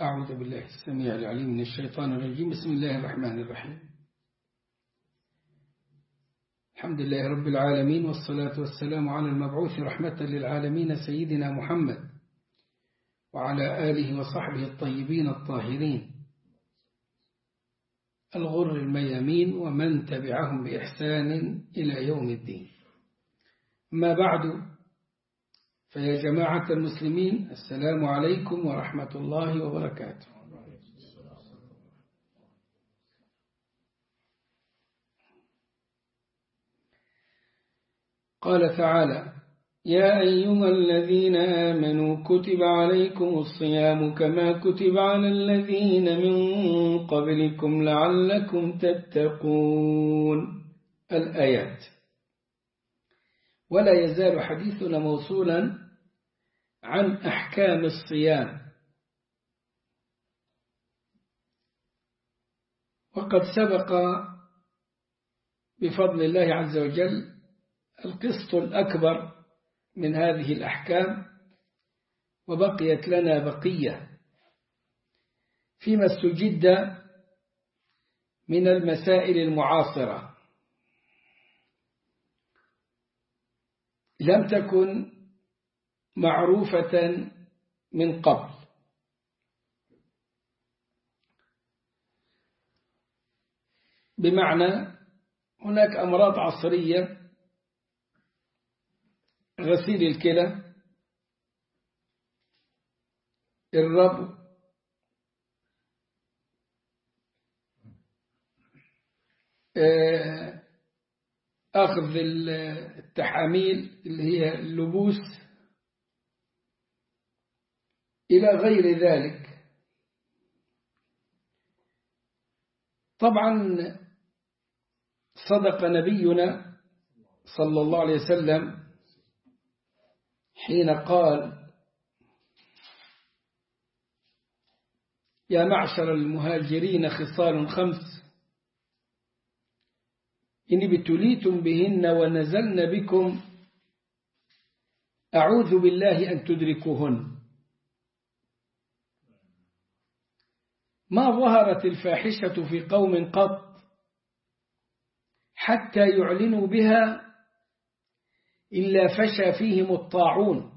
أعوذ بالله السميع العليم من الشيطان الرجيم بسم الله الرحمن الرحيم الحمد لله رب العالمين والصلاة والسلام على المبعوث رحمة للعالمين سيدنا محمد وعلى آله وصحبه الطيبين الطاهرين الغر الميامين ومن تبعهم بإحسان إلى يوم الدين ما بعد فيا جماعة المسلمين السلام عليكم ورحمة الله وبركاته قال تعالى يا أيها الذين آمنوا كتب عليكم الصيام كما كتب على الذين من قبلكم لعلكم تتقون الآيات ولا يزال حديثنا موصولا عن أحكام الصيام وقد سبق بفضل الله عز وجل القسط الأكبر من هذه الأحكام وبقيت لنا بقية فيما استجد من المسائل المعاصرة لم تكن معروفة من قبل بمعنى هناك أمراض عصرية غسيل الكلى الربو أخذ التحاميل اللي هي اللبوس إلى غير ذلك طبعا صدق نبينا صلى الله عليه وسلم حين قال يا معشر المهاجرين خصال خمس إن ابتليتم بهن ونزلن بكم أعوذ بالله أن تدركوهن ما ظهرت الفاحشة في قوم قط حتى يعلنوا بها إلا فشى فيهم الطاعون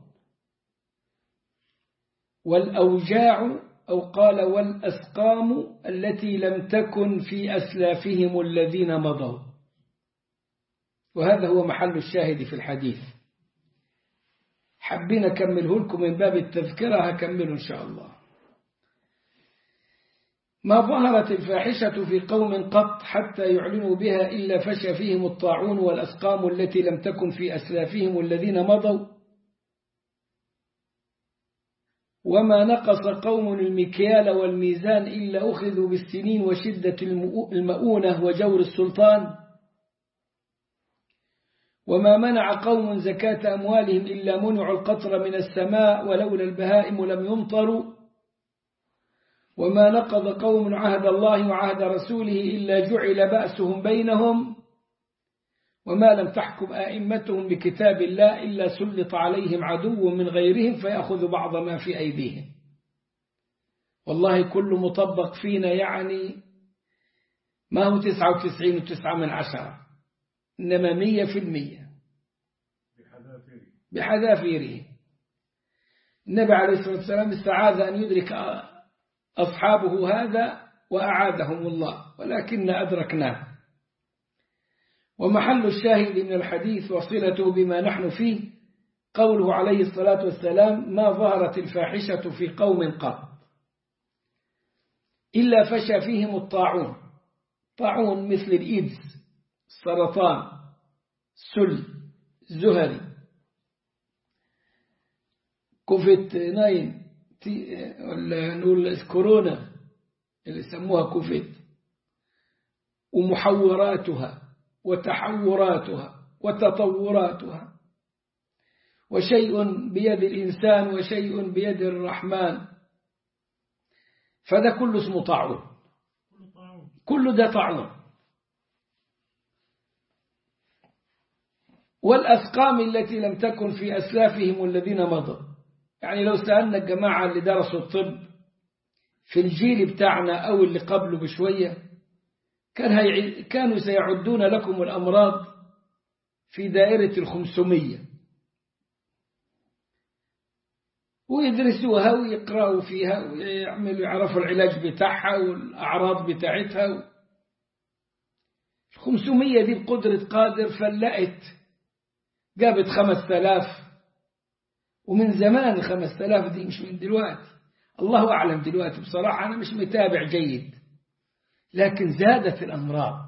والأوجاع أو قال والأسقام التي لم تكن في أسلافهم الذين مضوا وهذا هو محل الشاهد في الحديث حبين أكمله لكم من باب التذكرة هكمله إن شاء الله ما ظهرت الفاحشة في قوم قط حتى يعلنوا بها إلا فشى فيهم الطاعون والأسقام التي لم تكن في أسلافهم الذين مضوا وما نقص قوم المكيال والميزان إلا أخذوا بالسنين وشدة المؤونة وجور السلطان وما منع قوم زكاة أموالهم إلا منعوا القطر من السماء ولولا البهائم لم يمطروا وما نقض قوم عهد الله وعهد رسوله إلا جعل بأسهم بينهم وما لم تحكم آئمتهم بكتاب الله إلا سلط عليهم عدو من غيرهم فيأخذ بعض ما في أيديهم والله كل مطبق فينا يعني ما هو تسعة وتسعين وتسعة من عشرة إنما مية في المية بحذافيره النبي عليه الصلاة والسلام استعاذ أن يدرك أصحابه هذا وأعادهم الله ولكن أدركناه ومحل الشاهد من الحديث وصلته بما نحن فيه قوله عليه الصلاة والسلام ما ظهرت الفاحشة في قوم قط إلا فشى فيهم الطاعون طاعون مثل الإيدز السرطان سل زهري كوفيد 9 ولا نقول كورونا اللي سموها كوفيد ومحوراتها وتحوراتها وتطوراتها وشيء بيد الإنسان وشيء بيد الرحمن فده كله اسمه طاعون كل ده طاعون والأسقام التي لم تكن في أسلافهم الذين مضوا يعني لو سألنا الجماعة اللي درسوا الطب في الجيل بتاعنا أو اللي قبله بشوية كان هيع... كانوا سيعدون لكم الأمراض في دائرة الخمسمية ويدرسوها ويقرأوا فيها ويعملوا يعرفوا العلاج بتاعها والأعراض بتاعتها الخمسمية دي بقدرة قادر فلقت جابت خمس تلاف ومن زمان الخمس تلاف دي مش من دلوقتي الله أعلم دلوقتي بصراحة أنا مش متابع جيد لكن زادت الأمراض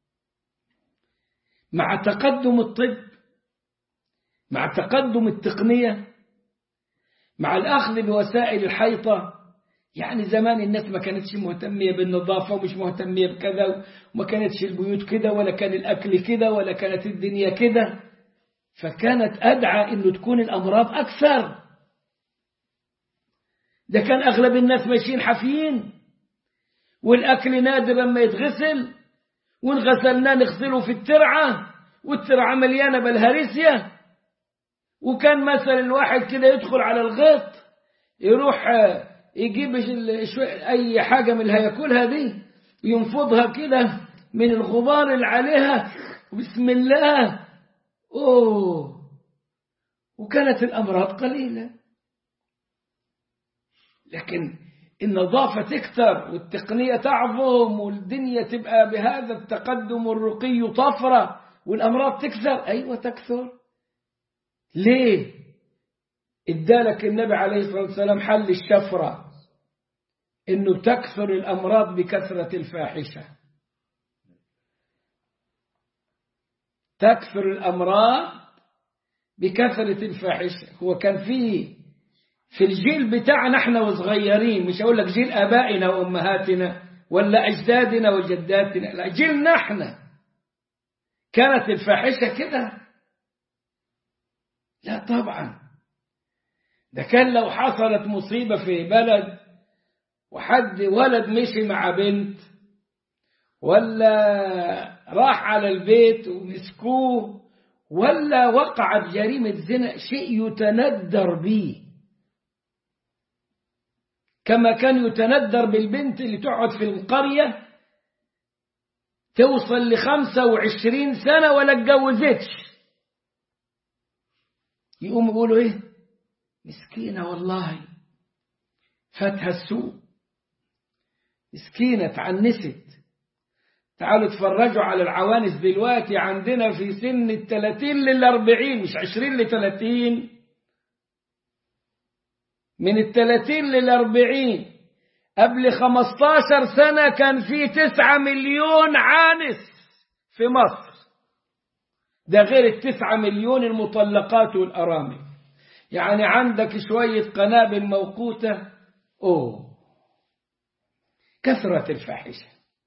مع تقدم الطب مع تقدم التقنية مع الأخذ بوسائل الحيطة يعني زمان الناس ما كانتش مهتمية بالنظافة ومش مهتمية بكذا وما كانتش البيوت كده ولا كان الأكل كده ولا كانت الدنيا كده فكانت أدعى أنه تكون الأمراض أكثر ده كان أغلب الناس ماشيين حافيين والأكل نادر لما يتغسل وإن غسلناه نغسله في الترعة والترعة مليانة بالهريسيا وكان مثلا الواحد كده يدخل على الغيط يروح يجيب أي حاجة من اللي هياكلها دي ينفضها كده من الغبار اللي عليها بسم الله أوه وكانت الأمراض قليلة لكن النظافة تكثر والتقنية تعظم والدنيا تبقى بهذا التقدم الرقي طفرة والأمراض تكثر أيوة تكثر ليه ادالك النبي عليه الصلاة والسلام حل الشفرة انه تكثر الأمراض بكثرة الفاحشة تكثر الأمراض بكثرة الفاحشة هو كان فيه في الجيل بتاعنا احنا وصغيرين مش هقول لك جيل ابائنا وامهاتنا ولا اجدادنا وجداتنا لا جيلنا احنا كانت الفاحشه كده لا طبعا ده كان لو حصلت مصيبه في بلد وحد ولد مشي مع بنت ولا راح على البيت ومسكوه ولا وقع بجريمه زنا شيء يتندر به كما كان يتندر بالبنت اللي تقعد في القرية توصل لخمسة وعشرين سنة ولا اتجوزتش يقوم يقولوا ايه مسكينة والله فاتها السوق مسكينة تعنست تعالوا تفرجوا على العوانس دلوقتي عندنا في سن الثلاثين للأربعين مش عشرين لثلاثين من الثلاثين للأربعين قبل خمستاشر سنة كان في تسعة مليون عانس في مصر ده غير التسعة مليون المطلقات والأرامل يعني عندك شوية قنابل موقوتة أوه كثرة الفاحشة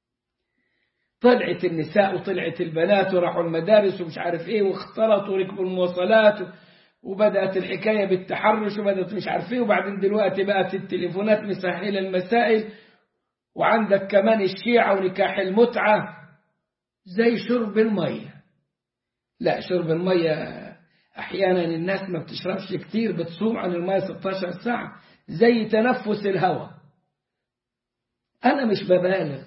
طلعت النساء وطلعت البنات وراحوا المدارس ومش عارف ايه واختلطوا وركبوا المواصلات وبدأت الحكاية بالتحرش وبدأت مش عارف ايه وبعدين دلوقتي بقت التليفونات مسهلة المسائل وعندك كمان الشيعة ونكاح المتعة زي شرب المية لا شرب المية أحيانا الناس ما بتشربش كتير بتصوم عن المية 16 ساعة زي تنفس الهواء أنا مش ببالغ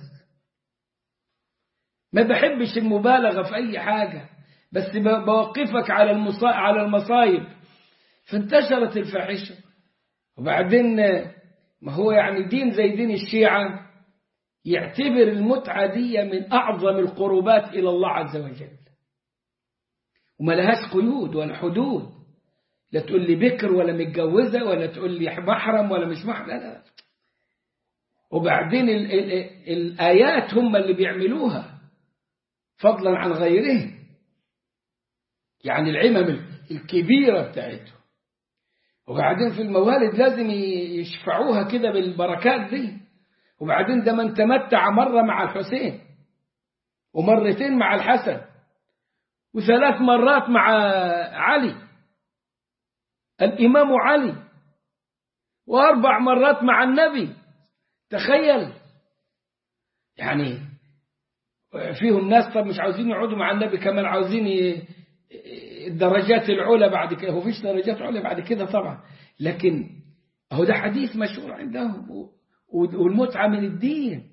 ما بحبش المبالغة في أي حاجة بس بوقفك على المصا... على المصايب فانتشرت الفاحشة وبعدين ما هو يعني دين زي دين الشيعة يعتبر المتعة دي من أعظم القربات إلى الله عز وجل وما لهاش قيود ولا حدود لا تقول لي بكر ولا متجوزة ولا تقول لي محرم ولا مش محرم لا لا وبعدين ال ال الآيات هم اللي بيعملوها فضلا عن غيرهم يعني العمم الكبيرة بتاعتهم وبعدين في الموالد لازم يشفعوها كده بالبركات دي وبعدين ده من تمتع مرة مع الحسين ومرتين مع الحسن وثلاث مرات مع علي الإمام علي وأربع مرات مع النبي تخيل يعني فيهم ناس طب مش عاوزين يقعدوا مع النبي كمان عاوزين الدرجات العلى بعد كده هو فيش درجات على بعد كده طبعا لكن هو ده حديث مشهور عندهم والمتعة من الدين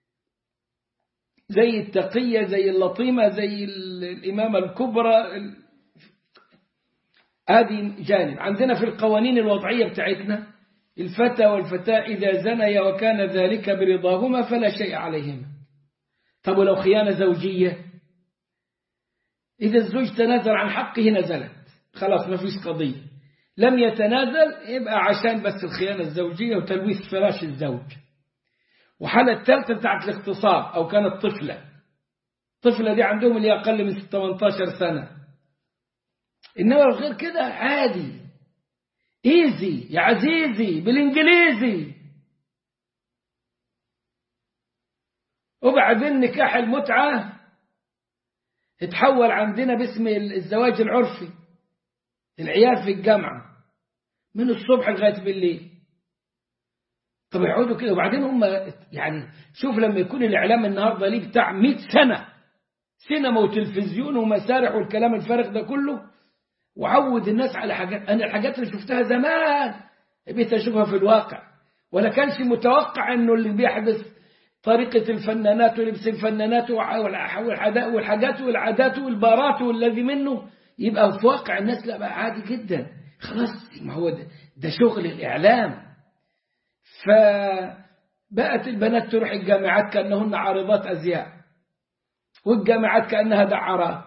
زي التقية زي اللطيمة زي الإمامة الكبرى هذه جانب عندنا في القوانين الوضعية بتاعتنا الفتى والفتاة إذا زنيا وكان ذلك برضاهما فلا شيء عليهما طب ولو خيانة زوجية إذا الزوج تنازل عن حقه نزلت خلاص ما فيش قضية لم يتنازل يبقى عشان بس الخيانة الزوجية وتلويث فراش الزوج وحالة الثالثة بتاعت الاغتصاب أو كانت طفلة الطفلة دي عندهم اللي أقل من 18 سنة إنما غير كده عادي ايزي يا عزيزي بالانجليزي وبعدين نكاح المتعة اتحول عندنا باسم الزواج العرفي العيال في الجامعة من الصبح لغاية بالليل طب يقعدوا كده وبعدين هم يعني شوف لما يكون الإعلام النهاردة ليه بتاع 100 سنة سينما وتلفزيون ومسارح والكلام الفارغ ده كله وعود الناس على حاجات أنا الحاجات اللي شفتها زمان بقيت أشوفها في الواقع ولا كانش متوقع أنه اللي بيحدث طريقة الفنانات ولبس الفنانات والحاجات والعادات والبارات والذي منه يبقى في واقع الناس لا بقى عادي جدا خلاص ما هو ده, ده شغل الإعلام فبقت البنات تروح الجامعات كأنهن عارضات أزياء والجامعات كأنها دعارات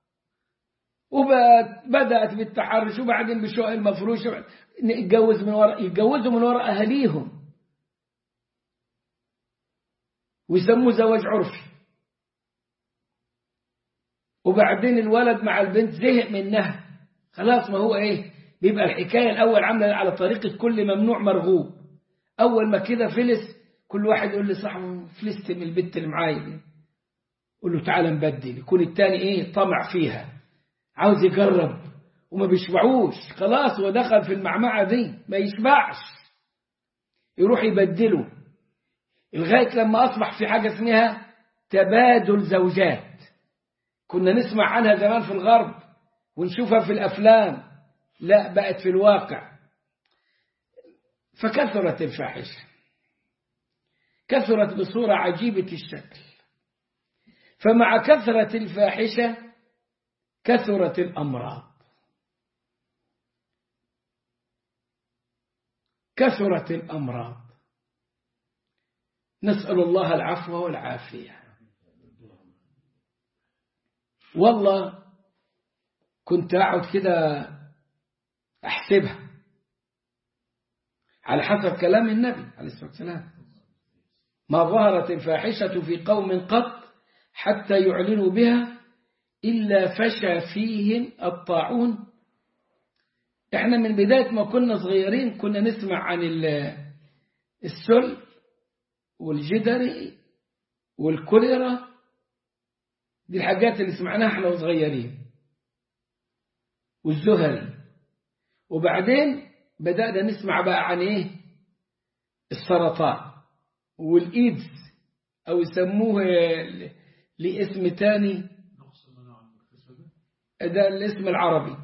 وبدأت بالتحرش وبعدين بالشقق المفروشة يتجوز من وراء يتجوزوا من وراء أهليهم ويسموه زواج عرفي وبعدين الولد مع البنت زهق منها خلاص ما هو ايه بيبقى الحكاية الأول عاملة على طريقة كل ممنوع مرغوب أول ما كده فلس كل واحد يقول لصاحبه فلست من البنت اللي معايا دي قول له تعالى نبدل يكون التاني ايه طمع فيها عاوز يجرب وما بيشبعوش خلاص هو دخل في المعمعة دي ما يشبعش يروح يبدله لغاية لما أصبح في حاجة اسمها تبادل زوجات كنا نسمع عنها زمان في الغرب ونشوفها في الأفلام لا بقت في الواقع فكثرت الفاحشة كثرت بصورة عجيبة الشكل فمع كثرة الفاحشة كثرت الأمراض كثرت الأمراض نسأل الله العفو والعافية والله كنت أقعد كده أحسبها على حسب كلام النبي عليه الصلاة والسلام ما ظهرت الفاحشة في قوم قط حتى يعلنوا بها إلا فشى فيهم الطاعون احنا من بداية ما كنا صغيرين كنا نسمع عن السل والجدري والكوليرا دي الحاجات اللي سمعناها احنا صغيرين والزهري وبعدين بدأنا نسمع بقى عن ايه السرطان والإيدز أو يسموه لاسم تاني ده الاسم العربي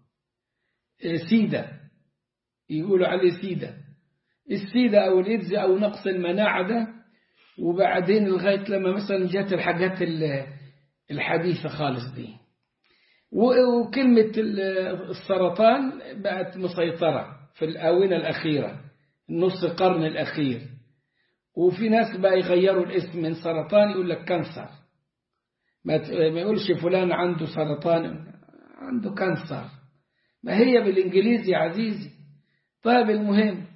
سيدا يقولوا عليه سيدا السيدا أو الإيدز أو نقص المناعة ده وبعدين لغاية لما مثلا جت الحاجات الحديثة خالص دي وكلمة السرطان بقت مسيطرة في الآونة الأخيرة النص قرن الأخير وفي ناس بقى يغيروا الاسم من سرطان يقول لك كانسر ما يقولش فلان عنده سرطان عنده كانسر ما هي بالإنجليزي يا عزيزي طيب المهم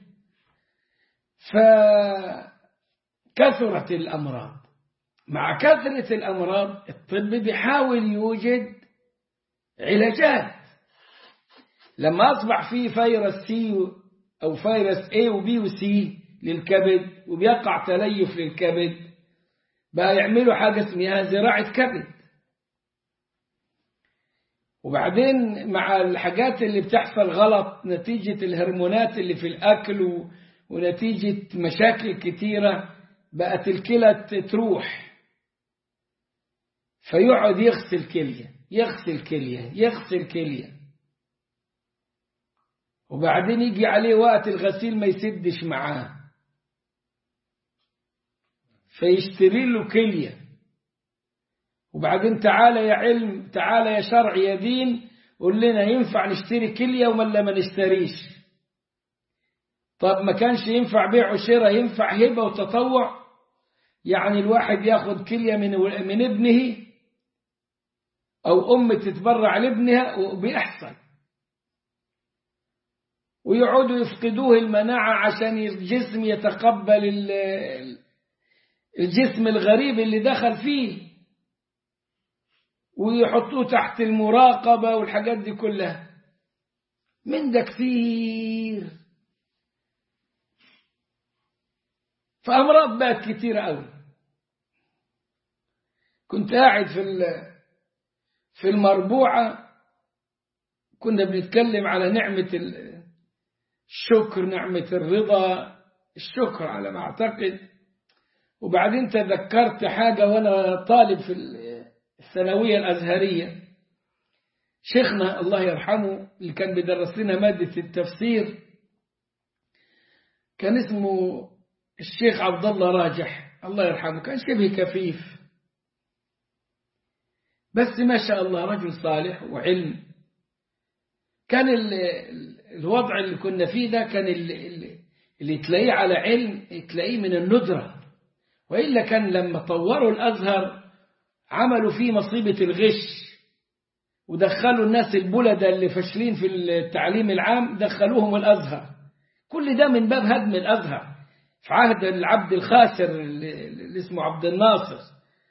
فكثرت الأمراض مع كثرة الأمراض الطب بيحاول يوجد علاجات لما أصبح في فيروس سي أو فيروس A و B و C للكبد وبيقع تليف للكبد بقى يعملوا حاجة اسمها زراعة كبد وبعدين مع الحاجات اللي بتحصل غلط نتيجة الهرمونات اللي في الأكل ونتيجة مشاكل كتيرة بقت الكلى تروح فيقعد يغسل كلية يغسل كلية يغسل كلية وبعدين يجي عليه وقت الغسيل ما يسدش معاه فيشتري له كلية وبعدين تعالى يا علم تعالى يا شرع يا دين قول لنا ينفع نشتري كلية ولا ما نشتريش طب ما كانش ينفع بيع وشراء ينفع هبة وتطوع يعني الواحد ياخد كلية من من ابنه أو أم تتبرع لابنها وبيحصل ويقعدوا يفقدوه المناعة عشان الجسم يتقبل الجسم الغريب اللي دخل فيه ويحطوه تحت المراقبة والحاجات دي كلها من ده كتير فأمراض بقت كتيرة قوي كنت قاعد في في المربوعة كنا بنتكلم على نعمة الشكر نعمة الرضا الشكر على ما أعتقد وبعدين تذكرت حاجة وأنا طالب في الثانوية الأزهرية شيخنا الله يرحمه اللي كان بيدرس لنا مادة التفسير كان اسمه الشيخ عبد الله راجح الله يرحمه كان شبه كفيف بس ما شاء الله رجل صالح وعلم كان ال الوضع اللي كنا فيه ده كان اللي, اللي تلاقيه على علم تلاقيه من الندرة وإلا كان لما طوروا الأزهر عملوا فيه مصيبة الغش ودخلوا الناس البلدة اللي فاشلين في التعليم العام دخلوهم الأزهر كل ده من باب هدم الأزهر في عهد العبد الخاسر اللي اسمه عبد الناصر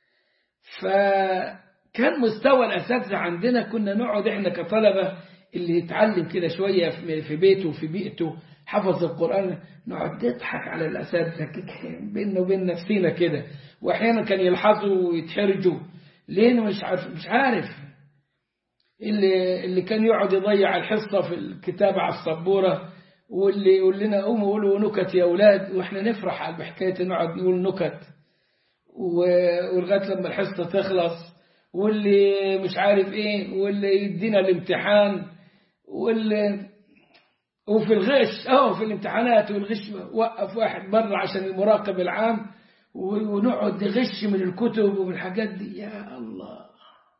فكان مستوى الأساتذة عندنا كنا نقعد احنا كطلبة اللي يتعلم كده شوية في بيته وفي بيئته حفظ القرآن نقعد نضحك على الأساتذة بيننا وبين نفسينا كده وأحيانا كان يلحظوا ويتحرجوا ليه مش عارف مش عارف اللي اللي كان يقعد يضيع الحصة في الكتابة على السبورة واللي يقول لنا قوموا قولوا نكت يا أولاد وإحنا نفرح بحكاية نقعد نقول نكت ولغاية لما الحصة تخلص واللي مش عارف إيه واللي يدينا الامتحان واللي وفي الغش اه في الامتحانات والغش وقف واحد بره عشان المراقب العام ونقعد نغش من الكتب ومن الحاجات دي يا الله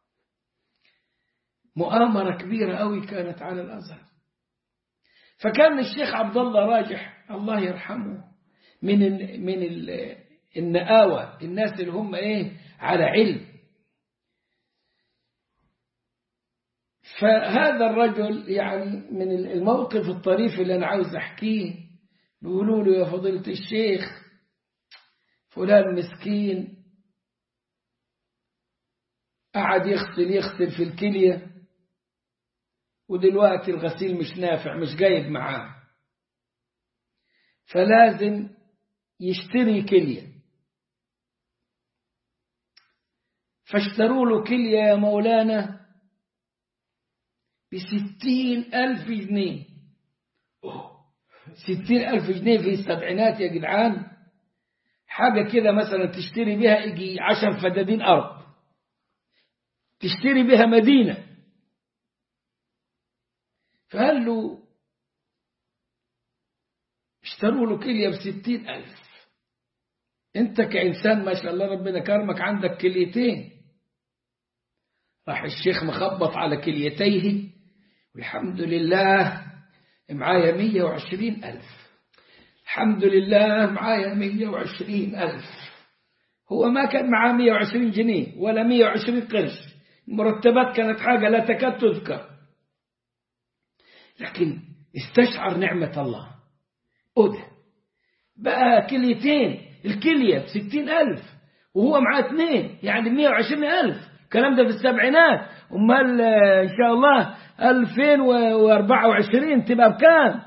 مؤامرة كبيرة قوي كانت على الأزهر فكان الشيخ عبد الله راجح الله يرحمه من ال من ال النقاوة الناس اللي هم ايه على علم فهذا الرجل يعني من الموقف الطريف اللي أنا عاوز أحكيه بيقولوا له يا فضيلة الشيخ فلان مسكين قعد يغسل يغسل في الكلية ودلوقتي الغسيل مش نافع مش جايب معاه فلازم يشتري كلية فاشتروا له كلية يا مولانا بستين ألف جنيه ستين ألف جنيه في السبعينات يا جدعان حاجة كده مثلا تشتري بها يجي عشر فدادين أرض تشتري بها مدينة فقال له اشتروا له كلية بستين ألف انت كإنسان ما شاء الله ربنا كرمك عندك كليتين راح الشيخ مخبط على كليتيه والحمد لله معايا مية وعشرين ألف الحمد لله معايا مية وعشرين ألف هو ما كان معاه مية وعشرين جنيه ولا مية وعشرين قرش المرتبات كانت حاجة لا تكاد تذكر لكن استشعر نعمة الله أده بقى كليتين الكلية بستين ألف وهو معاه اثنين يعني مية وعشرين ألف الكلام ده في السبعينات امال ان شاء الله 2024 تبقى بكام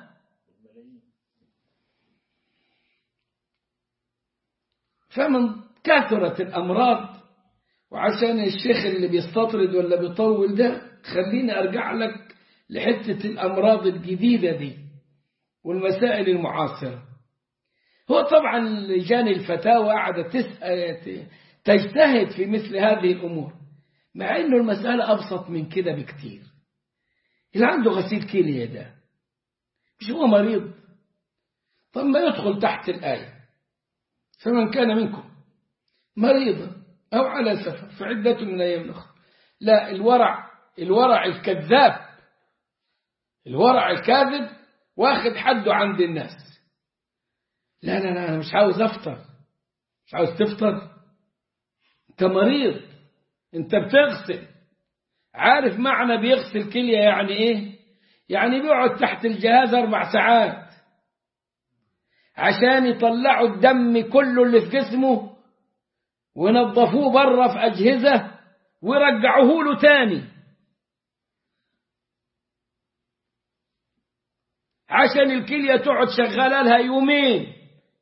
فمن كثرت الامراض وعشان الشيخ اللي بيستطرد ولا بيطول ده خليني ارجع لك لحته الامراض الجديده دي والمسائل المعاصره هو طبعا لجان الفتاوى قاعده تسال تجتهد في مثل هذه الامور مع انه المسألة أبسط من كده بكتير اللي عنده غسيل كلية ده مش هو مريض طب ما يدخل تحت الآية فمن كان منكم مريضا أو على سفر فعدة من أيام أخرى لا الورع الورع الكذاب الورع الكاذب واخد حده عند الناس لا لا لا أنا مش عاوز أفطر مش عاوز تفطر أنت مريض أنت بتغسل عارف معنى بيغسل كلية يعني إيه يعني بيقعد تحت الجهاز أربع ساعات عشان يطلعوا الدم كله اللي في جسمه ونظفوه بره في أجهزة ورجعوه له تاني عشان الكلية تقعد شغالة لها يومين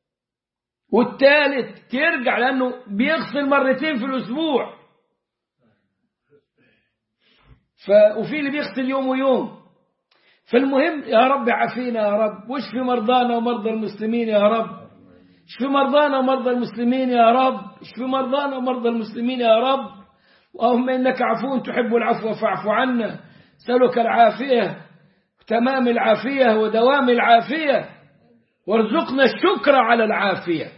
والتالت ترجع لأنه بيغسل مرتين في الأسبوع ف... وفي اللي بيغسل يوم ويوم فالمهم يا رب عافينا يا رب واشف مرضانا ومرضى المسلمين يا رب اشف مرضانا ومرضى المسلمين يا رب اشف مرضانا ومرضى المسلمين يا رب اللهم انك عفو تحب العفو فاعف عنا سألك العافية تمام العافية ودوام العافية وارزقنا الشكر على العافية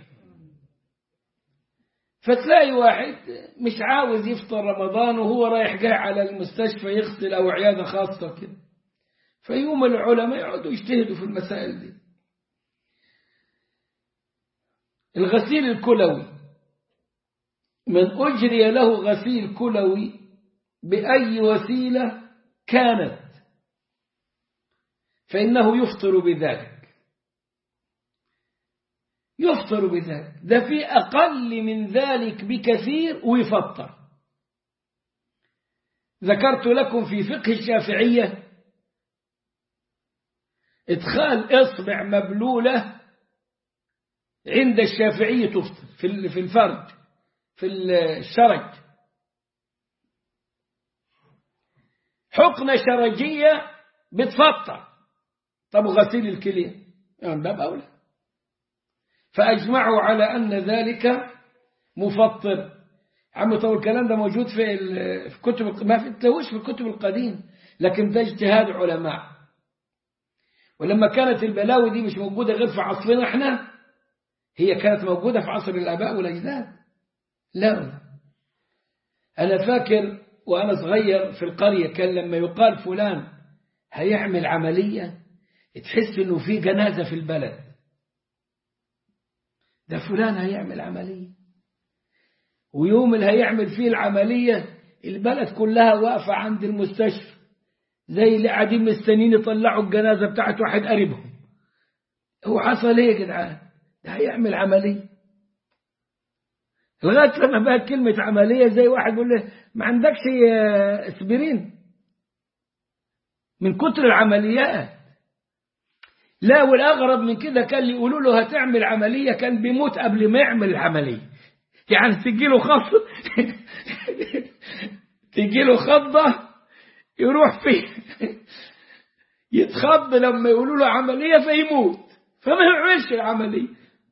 فتلاقي واحد مش عاوز يفطر رمضان وهو رايح جاي على المستشفى يغسل أو عيادة خاصة كده فيوم العلماء يقعدوا يجتهدوا في المسائل دي الغسيل الكلوي من أجري له غسيل كلوي بأي وسيلة كانت فإنه يفطر بذلك يفطر بذلك ده في أقل من ذلك بكثير ويفطر ذكرت لكم في فقه الشافعية إدخال إصبع مبلولة عند الشافعية تفطر في الفرج في الشرج حقنة شرجية بتفطر طب غسيل الكلية يعني باب أولى فأجمعوا على أن ذلك مفطر عم طول الكلام ده موجود في في كتب ما في تلاقوش في الكتب القديم لكن ده اجتهاد علماء ولما كانت البلاوي دي مش موجودة غير في عصرنا احنا هي كانت موجودة في عصر الآباء والأجداد لا أنا فاكر وأنا صغير في القرية كان لما يقال فلان هيعمل عملية تحس إنه في جنازة في البلد ده فلان هيعمل عملية ويوم اللي هيعمل فيه العملية البلد كلها واقفة عند المستشفى زي اللي قاعدين مستنيين يطلعوا الجنازة بتاعت واحد قريبهم هو حصل ايه يا جدعان ده هيعمل عملية لغاية لما بقى كلمة عملية زي واحد يقول له ما عندكش اسبرين من كتر العمليات لا والأغرب من كده كان اللي يقولوا له هتعمل عملية كان بيموت قبل ما يعمل العملية يعني تجي له خط تجي له خضة يروح فيه يتخض لما يقولوا له عملية فيموت فما يعملش العملية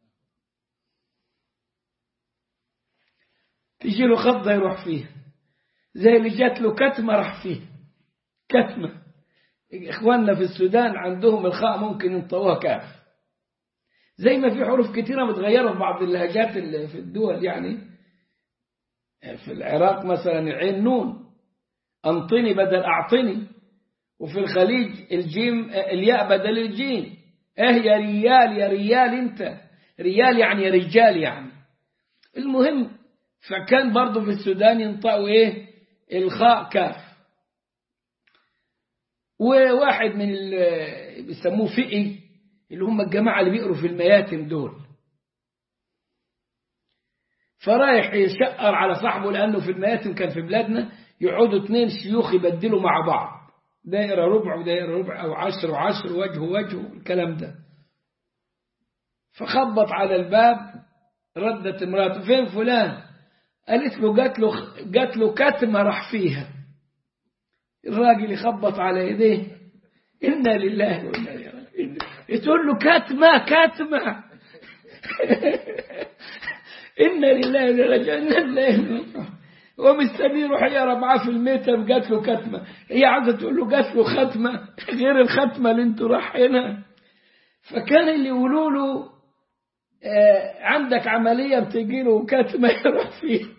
تجي له خضة يروح فيها زي اللي جات له كتمة راح فيها كتمة إخواننا في السودان عندهم الخاء ممكن ينطوها كاف زي ما في حروف كثيرة متغيرة في بعض اللهجات اللي في الدول يعني في العراق مثلا العين نون أنطني بدل أعطني وفي الخليج الجيم الياء بدل الجيم إيه يا ريال يا ريال أنت ريال يعني يا رجال يعني المهم فكان برضه في السودان ينطقوا إيه الخاء كاف وواحد من اللي بيسموه فقي اللي هم الجماعة اللي بيقروا في المياتم دول فرايح يشقر على صاحبه لأنه في المياتم كان في بلادنا يقعدوا اثنين شيوخ يبدلوا مع بعض دايرة ربع ودايرة ربع أو عشر وعشر وجه وجه الكلام ده فخبط على الباب ردت امراته فين فلان قالت له جات له جات له كتمة راح فيها الراجل يخبط على يديه إنا لله وإنا إليه راجعون تقول له كتمة كتمة إنا لله وإنا إليه هو مستني يروح يقرا معاه في الميتم جات له كتمة هي عايزة تقول له جات له ختمة غير الختمة اللي انتوا رايحينها فكان اللي يقولوا له آه عندك عملية بتجيله كتمة يروح فيها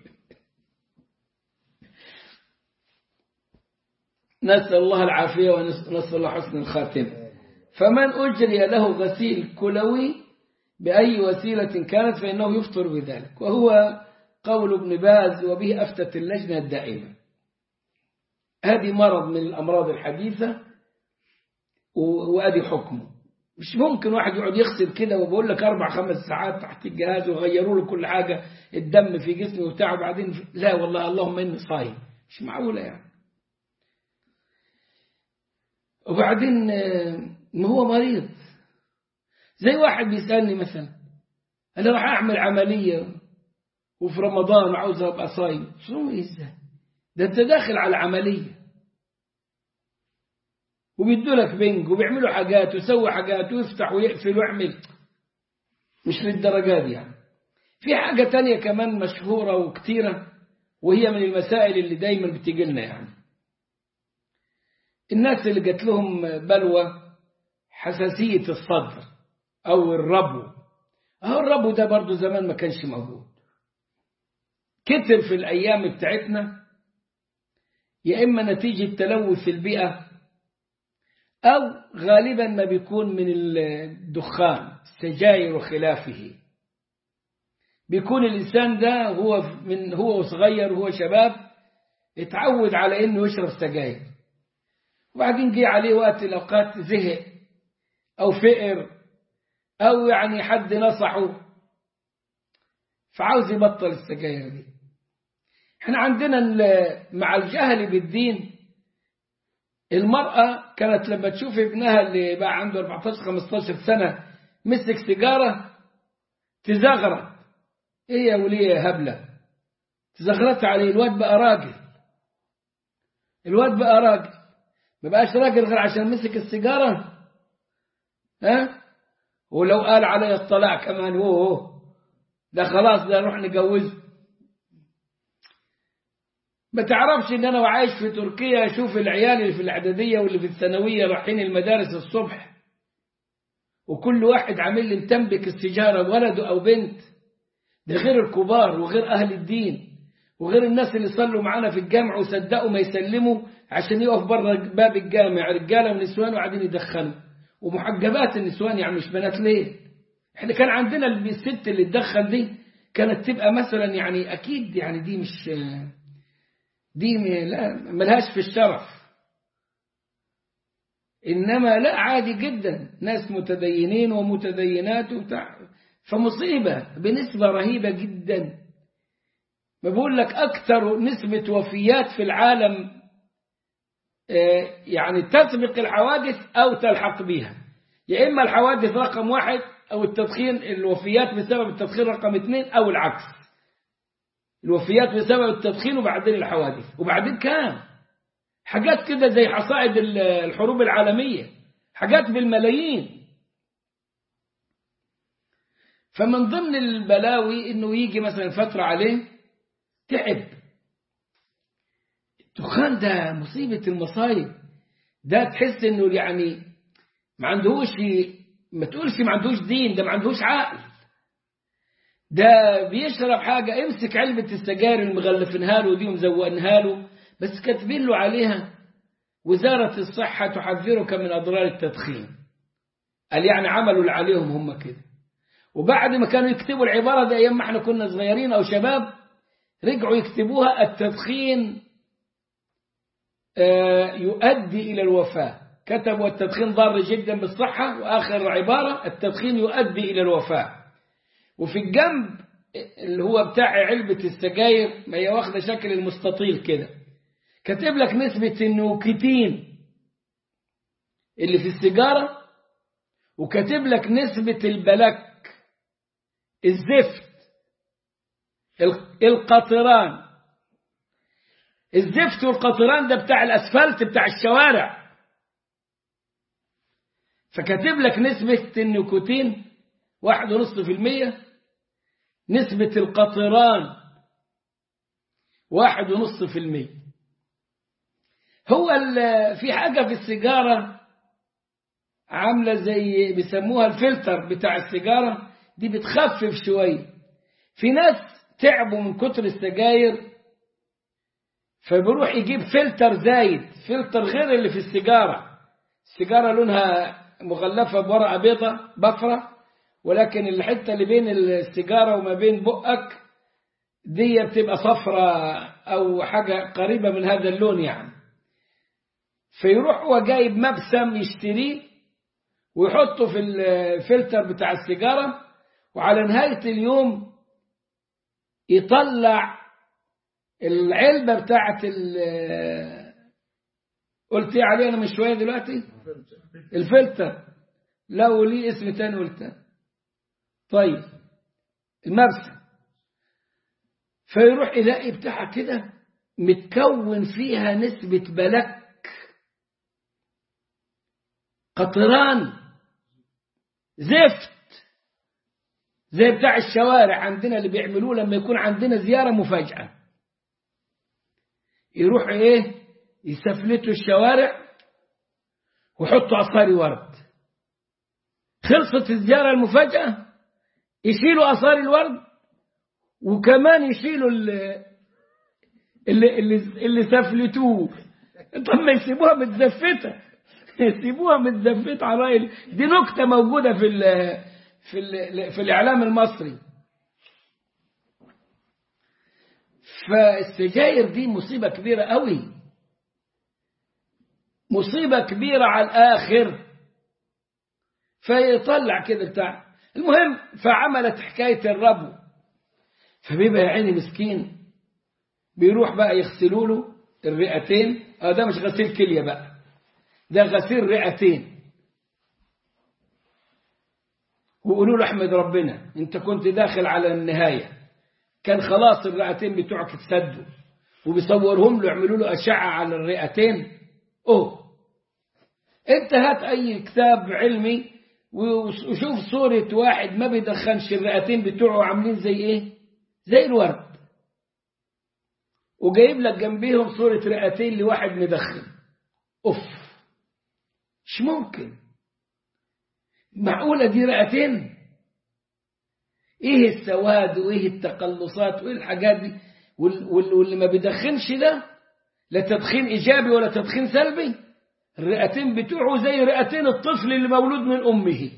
نسأل الله العافية ونسأل الله حسن الخاتمة فمن أجري له غسيل كلوي بأي وسيلة كانت فإنه يفطر بذلك وهو قول ابن باز وبه أفتت اللجنة الدائمة هذه مرض من الأمراض الحديثة وأدي حكمه مش ممكن واحد يقعد يغسل كده وبقول لك أربع خمس ساعات تحت الجهاز وغيروا له كل حاجة الدم في جسمه وبتاع وبعدين لا والله اللهم إني صايم مش معقولة يعني وبعدين ما هو مريض زي واحد بيسألني مثلا أنا راح أعمل عملية وفي رمضان عاوز أبقى صايم شو إزاي ده أنت داخل على عملية وبيدوا لك بنج وبيعملوا حاجات ويسوي حاجات ويفتح ويقفل ويعمل مش للدرجات دي يعني في حاجة تانية كمان مشهورة وكتيرة وهي من المسائل اللي دايما بتيجي لنا يعني الناس اللي جات لهم بلوى حساسية الصدر أو الربو أهو الربو ده برضو زمان ما كانش موجود كتر في الأيام بتاعتنا يا إما نتيجة تلوث البيئة أو غالبا ما بيكون من الدخان السجاير وخلافه بيكون الإنسان ده هو من هو صغير وهو شباب اتعود على إنه يشرب سجاير وبعدين جه عليه وقت الأوقات زهق أو فقر أو يعني حد نصحه فعاوز يبطل السجاير دي احنا عندنا مع الجهل بالدين المرأة كانت لما تشوف ابنها اللي بقى عنده 14-15 سنة مسك سيجارة تزغرت ايه يا وليه يا هبلة تزغرت عليه الواد بقى راجل الواد بقى راجل ما بقاش راجل غير عشان مسك السيجارة ها ولو قال علي الطلاق كمان هو ده خلاص ده نروح نجوزه ما تعرفش ان انا وعايش في تركيا اشوف العيال اللي في الاعداديه واللي في الثانويه رايحين المدارس الصبح وكل واحد عامل لي متنبك السيجاره ولده او بنت ده غير الكبار وغير اهل الدين وغير الناس اللي صلوا معانا في الجامع وصدقوا ما يسلموا عشان يقف بره باب الجامع رجاله ونسوان وقاعدين يدخنوا ومحجبات النسوان يعني مش بنات ليه احنا كان عندنا الست اللي تدخل دي كانت تبقى مثلا يعني اكيد يعني دي مش دي لا ملهاش في الشرف إنما لا عادي جدا ناس متدينين ومتدينات وبتاع فمصيبة بنسبة رهيبة جدا بقول لك أكثر نسبة وفيات في العالم يعني تسبق الحوادث أو تلحق بها يا إما الحوادث رقم واحد أو التدخين الوفيات بسبب التدخين رقم اثنين أو العكس الوفيات بسبب التدخين وبعدين الحوادث وبعدين كام حاجات كده زي حصائد الحروب العالمية حاجات بالملايين فمن ضمن البلاوي انه يجي مثلا فترة عليه تعب الدخان ده مصيبة المصايب ده تحس انه يعني ما عندهوش ما تقولش ما عندهوش دين ده ما عندهوش عقل ده بيشرب حاجة امسك علبة السجاير المغلفينها له دي ومزوقنها له بس كاتبين له عليها وزارة الصحة تحذرك من أضرار التدخين قال يعني عملوا اللي عليهم هم كده وبعد ما كانوا يكتبوا العبارة دي أيام ما احنا كنا صغيرين أو شباب رجعوا يكتبوها التدخين يؤدي إلى الوفاة كتبوا التدخين ضار جدا بالصحة وآخر عبارة التدخين يؤدي إلى الوفاة وفي الجنب اللي هو بتاع علبة السجاير ما هي واخدة شكل المستطيل كده كاتب لك نسبة النوكتين اللي في السيجارة وكاتب لك نسبة البلاك الزفت القطران الزفت والقطران ده بتاع الأسفلت بتاع الشوارع فكاتب لك نسبة النيكوتين واحد ونصف في المية نسبة القطران واحد ونصف في المية هو في حاجة في السيجارة عاملة زي بيسموها الفلتر بتاع السيجارة دي بتخفف شوية في ناس تعبوا من كتر السجاير فبيروح يجيب فلتر زايد فلتر غير اللي في السيجارة السيجارة لونها مغلفة بورقة بيضة بفرة ولكن الحتة اللي بين السيجارة وما بين بقك دي بتبقى صفرة أو حاجة قريبة من هذا اللون يعني فيروح هو جايب مبسم يشتريه ويحطه في الفلتر بتاع السيجارة وعلى نهاية اليوم يطلع العلبة بتاعت قلت ايه عليه انا من شوية دلوقتي الفلتر لو ليه اسم تاني قلت طيب المبسم فيروح يلاقي بتاعها كده متكون فيها نسبة بلك قطران زفت زي بتاع الشوارع عندنا اللي بيعملوه لما يكون عندنا زيارة مفاجأة يروح ايه يسفلتوا الشوارع ويحطوا عصاري ورد خلصت الزيارة المفاجأة يشيلوا عصاري الورد وكمان يشيلوا اللي اللي اللي, اللي سفلتوه طب ما يسيبوها متزفته يسيبوها متزفته على رأي دي نكته موجوده في ال في ال في الاعلام المصري فالسجاير دي مصيبه كبيره قوي مصيبه كبيره على الاخر فيطلع كده بتاع المهم فعملت حكايه الربو فبيبقى يا عيني مسكين بيروح بقى يغسلوا له الرئتين اه ده مش غسيل كليه بقى ده غسيل رئتين ويقولوا له احمد ربنا انت كنت داخل على النهايه كان خلاص الرئتين بتوعك اتسدوا وبيصورهم له يعملوا له اشعه على الرئتين اوه انت هات اي كتاب علمي وشوف صوره واحد ما بيدخنش الرئتين بتوعه عاملين زي ايه زي الورد وجايب لك جنبيهم صورة رئتين لواحد مدخن أوف مش ممكن معقولة دي رئتين ايه السواد وايه التقلصات وايه الحاجات دي واللي ما بيدخنش ده لا تدخين ايجابي ولا تدخين سلبي الرئتين بتوعه زي رئتين الطفل اللي مولود من امه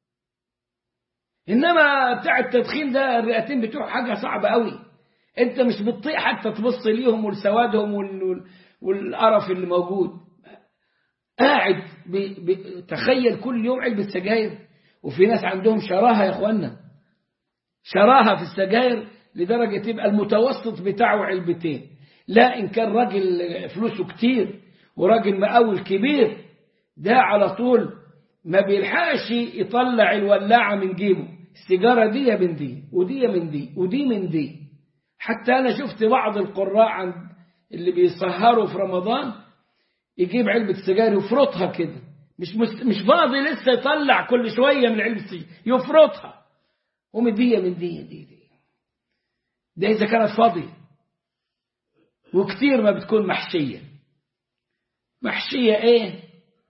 انما بتاع التدخين ده الرئتين بتوعه حاجه صعبه قوي انت مش بتطيق حتى تبص ليهم ولسوادهم والقرف اللي موجود قاعد بي بي تخيل كل يوم علبة سجاير وفي ناس عندهم شراهة يا اخوانا شراهة في السجاير لدرجة يبقى المتوسط بتاعه علبتين لا إن كان راجل فلوسه كتير وراجل مقاول كبير ده على طول ما بيلحقش يطلع الولاعة من جيبه السيجارة دي من دي ودي من دي ودي من دي حتى أنا شفت بعض القراء عند اللي بيسهروا في رمضان يجيب علبة سجاير يفرطها كده مش مست... مش فاضي لسه يطلع كل شوية من علبة سجاير يفرطها ومدية من دي دي دي ده إذا كانت فاضية وكتير ما بتكون محشية محشية إيه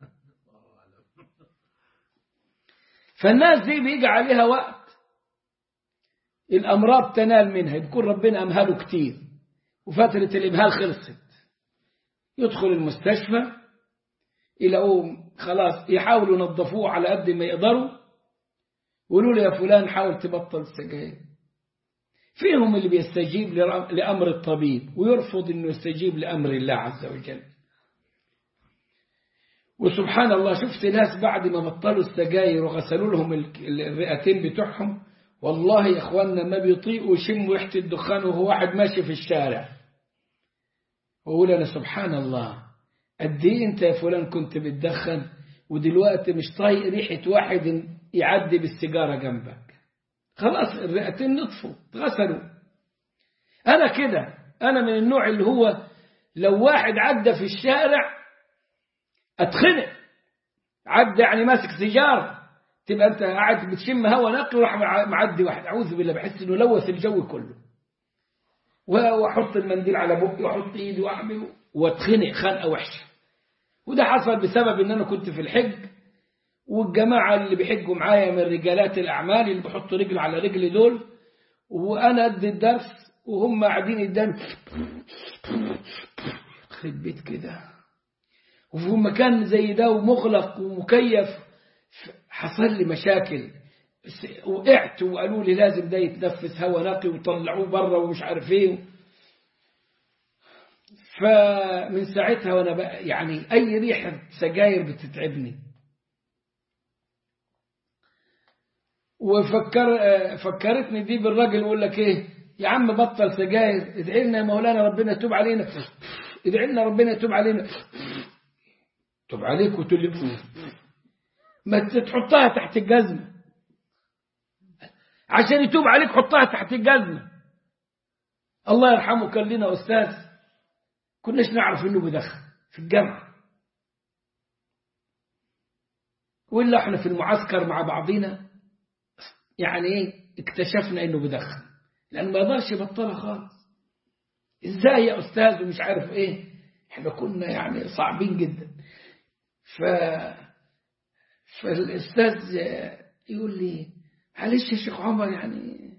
فالناس دي بيجي عليها وقت الأمراض تنال منها يكون ربنا أمهله كتير وفترة الإمهال خلصت يدخل المستشفى يلاقوه خلاص يحاولوا ينظفوه على قد ما يقدروا يقولوا له يا فلان حاول تبطل السجاير فيهم اللي بيستجيب لأمر الطبيب ويرفض أنه يستجيب لأمر الله عز وجل وسبحان الله شفت ناس بعد ما بطلوا السجاير وغسلوا لهم الرئتين بتوعهم والله يا اخوانا ما بيطيقوا يشموا ريحه الدخان وهو واحد ماشي في الشارع وأقول أنا سبحان الله قد إيه أنت يا فلان كنت بتدخن ودلوقتي مش طايق ريحة واحد يعدي بالسيجارة جنبك خلاص الرئتين نطفوا اتغسلوا أنا كده أنا من النوع اللي هو لو واحد عدى في الشارع أتخنق عدى يعني ماسك سيجارة تبقى أنت قاعد بتشم هوا نقي وراح معدي واحد أعوذ بالله بحس إنه لوث الجو كله واحط المنديل على بقي واحط ايدي واعمل واتخنق خنقه وحشه وده حصل بسبب ان انا كنت في الحج والجماعة اللي بيحجوا معايا من رجالات الأعمال اللي بحطوا رجل على رجل دول وأنا أدي الدرس وهم قاعدين يدان خرب بيت كده وفي مكان زي ده ومغلق ومكيف حصل لي مشاكل وقعت وقالوا لي لازم ده يتنفس هواء نقي وطلعوه بره ومش عارف ايه فمن ساعتها وانا بقى يعني اي ريحه سجاير بتتعبني وفكر فكرتني دي بالراجل يقول لك ايه يا عم بطل سجاير ادعي لنا يا مولانا ربنا يتوب علينا ادعي لنا ربنا يتوب علينا توب عليك وتقول لي ما تحطها تحت الجزمه عشان يتوب عليك حطها تحت الجزمه الله يرحمه كان لنا استاذ كناش نعرف انه بدخن في الجامعه ولا احنا في المعسكر مع بعضينا يعني ايه اكتشفنا انه بدخن لان ما يقدرش يبطلها خالص ازاي يا استاذ ومش عارف ايه احنا كنا يعني صعبين جدا ف فالاستاذ يقول لي معلش يا شيخ عمر يعني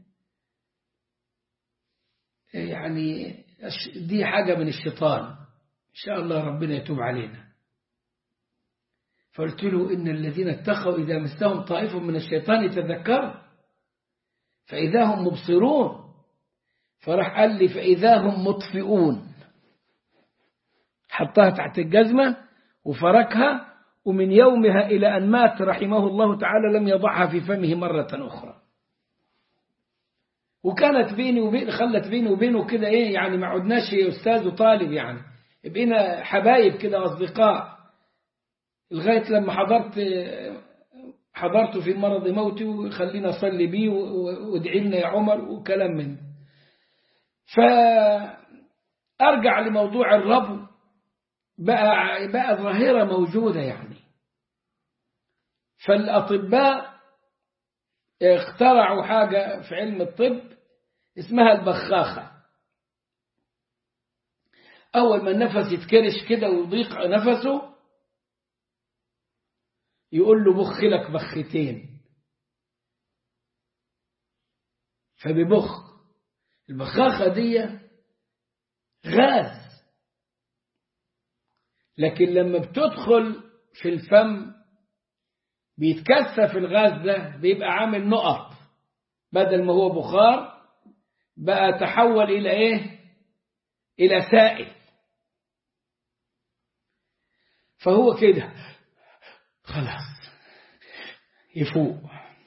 يعني دي حاجة من الشيطان إن شاء الله ربنا يتوب علينا فقلت له إن الذين اتقوا إذا مسهم طائف من الشيطان يتذكروا فإذا هم مبصرون فراح قال لي فإذا هم مطفئون حطها تحت الجزمة وفركها ومن يومها إلى أن مات رحمه الله تعالى لم يضعها في فمه مرة أخرى وكانت بيني وبين خلت بيني وبينه كده إيه يعني ما عدناش أستاذ وطالب يعني بقينا حبايب كده أصدقاء لغاية لما حضرت حضرت في مرض موتي وخلينا أصلي بيه وادعي لنا يا عمر وكلام من فأرجع لموضوع الرب بقى بقى ظاهرة موجودة يعني فالأطباء اخترعوا حاجة في علم الطب اسمها البخاخة أول ما النفس يتكرش كده ويضيق نفسه يقول له بخ لك بختين فبيبخ البخاخة دي غاز لكن لما بتدخل في الفم بيتكثف الغاز ده بيبقى عامل نقط بدل ما هو بخار بقى تحول إلى إيه إلى سائل فهو كده خلاص يفوق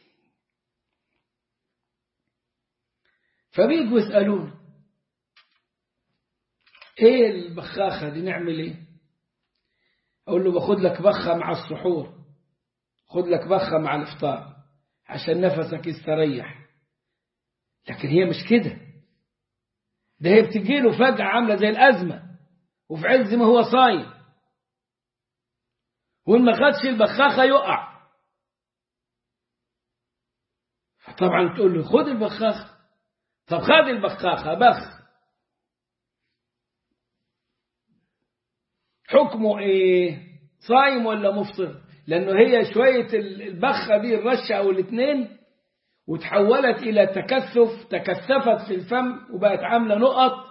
فبيجوا يسألون ايه البخاخة دي نعمل ايه اقول له باخد لك بخة مع السحور خد لك بخة مع الافطار عشان نفسك يستريح لكن هي مش كده ده هي بتجيله فجأة عاملة زي الأزمة وفي عز ما هو صايم وإن ما خدش البخاخة يقع فطبعا تقول له خد البخاخة طب خد البخاخة بخ حكمه ايه صايم ولا مفطر لانه هي شوية البخة دي الرشة او الاثنين وتحولت الى تكثف تكثفت في الفم وبقت عاملة نقط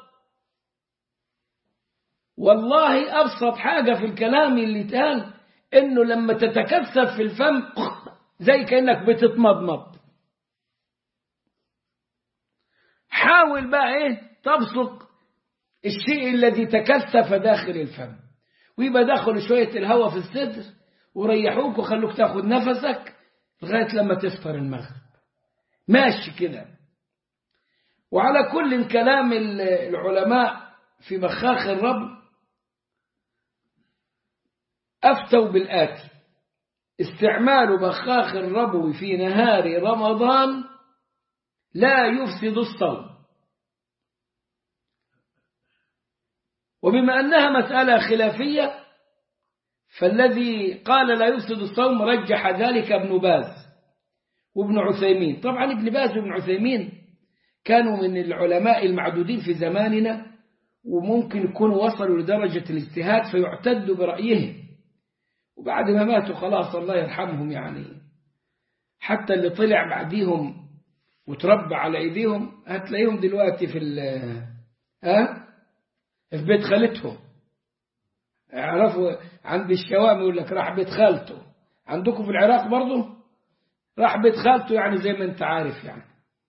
والله ابسط حاجة في الكلام اللي اتقال انه لما تتكثف في الفم زي كأنك بتتمضمض حاول بقى ايه تبصق الشيء الذي تكثف داخل الفم ويبقى دخلوا شوية الهواء في الصدر وريحوك وخلوك تاخد نفسك لغاية لما تفطر المغرب ماشي كده وعلى كل كلام العلماء في مخاخ الرب أفتوا بالآتي استعمال بخاخ الربو في نهار رمضان لا يفسد الصوم وبما أنها مسألة خلافية فالذي قال لا يفسد الصوم رجح ذلك ابن باز وابن عثيمين طبعا ابن باز وابن عثيمين كانوا من العلماء المعدودين في زماننا وممكن يكونوا وصلوا لدرجة الاجتهاد فيعتد برأيهم وبعد ما ماتوا خلاص الله يرحمهم يعني حتى اللي طلع بعديهم وتربى على ايديهم هتلاقيهم دلوقتي في ال ها في بيت خالتهم اعرفوا عند الشوام يقول لك راح بيت خالته عندكم في العراق برضه راح بيت خالته يعني زي ما انت عارف يعني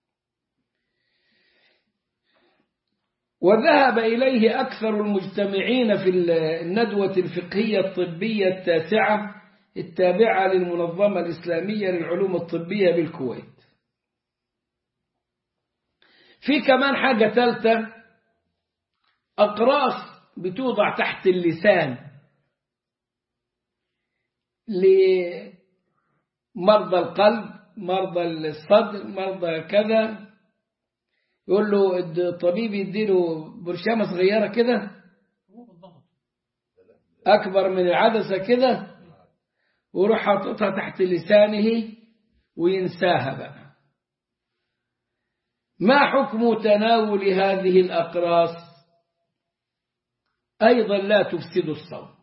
وذهب إليه أكثر المجتمعين في الندوة الفقهية الطبية التاسعة التابعة للمنظمة الإسلامية للعلوم الطبية بالكويت في كمان حاجة ثالثة أقراص بتوضع تحت اللسان لمرضى القلب مرضى الصدر مرضى كذا يقول له الطبيب يديله برشامة صغيرة كده أكبر من العدسة كده ويروح حاططها تحت لسانه وينساها بقى ما حكم تناول هذه الأقراص أيضا لا تفسد الصوم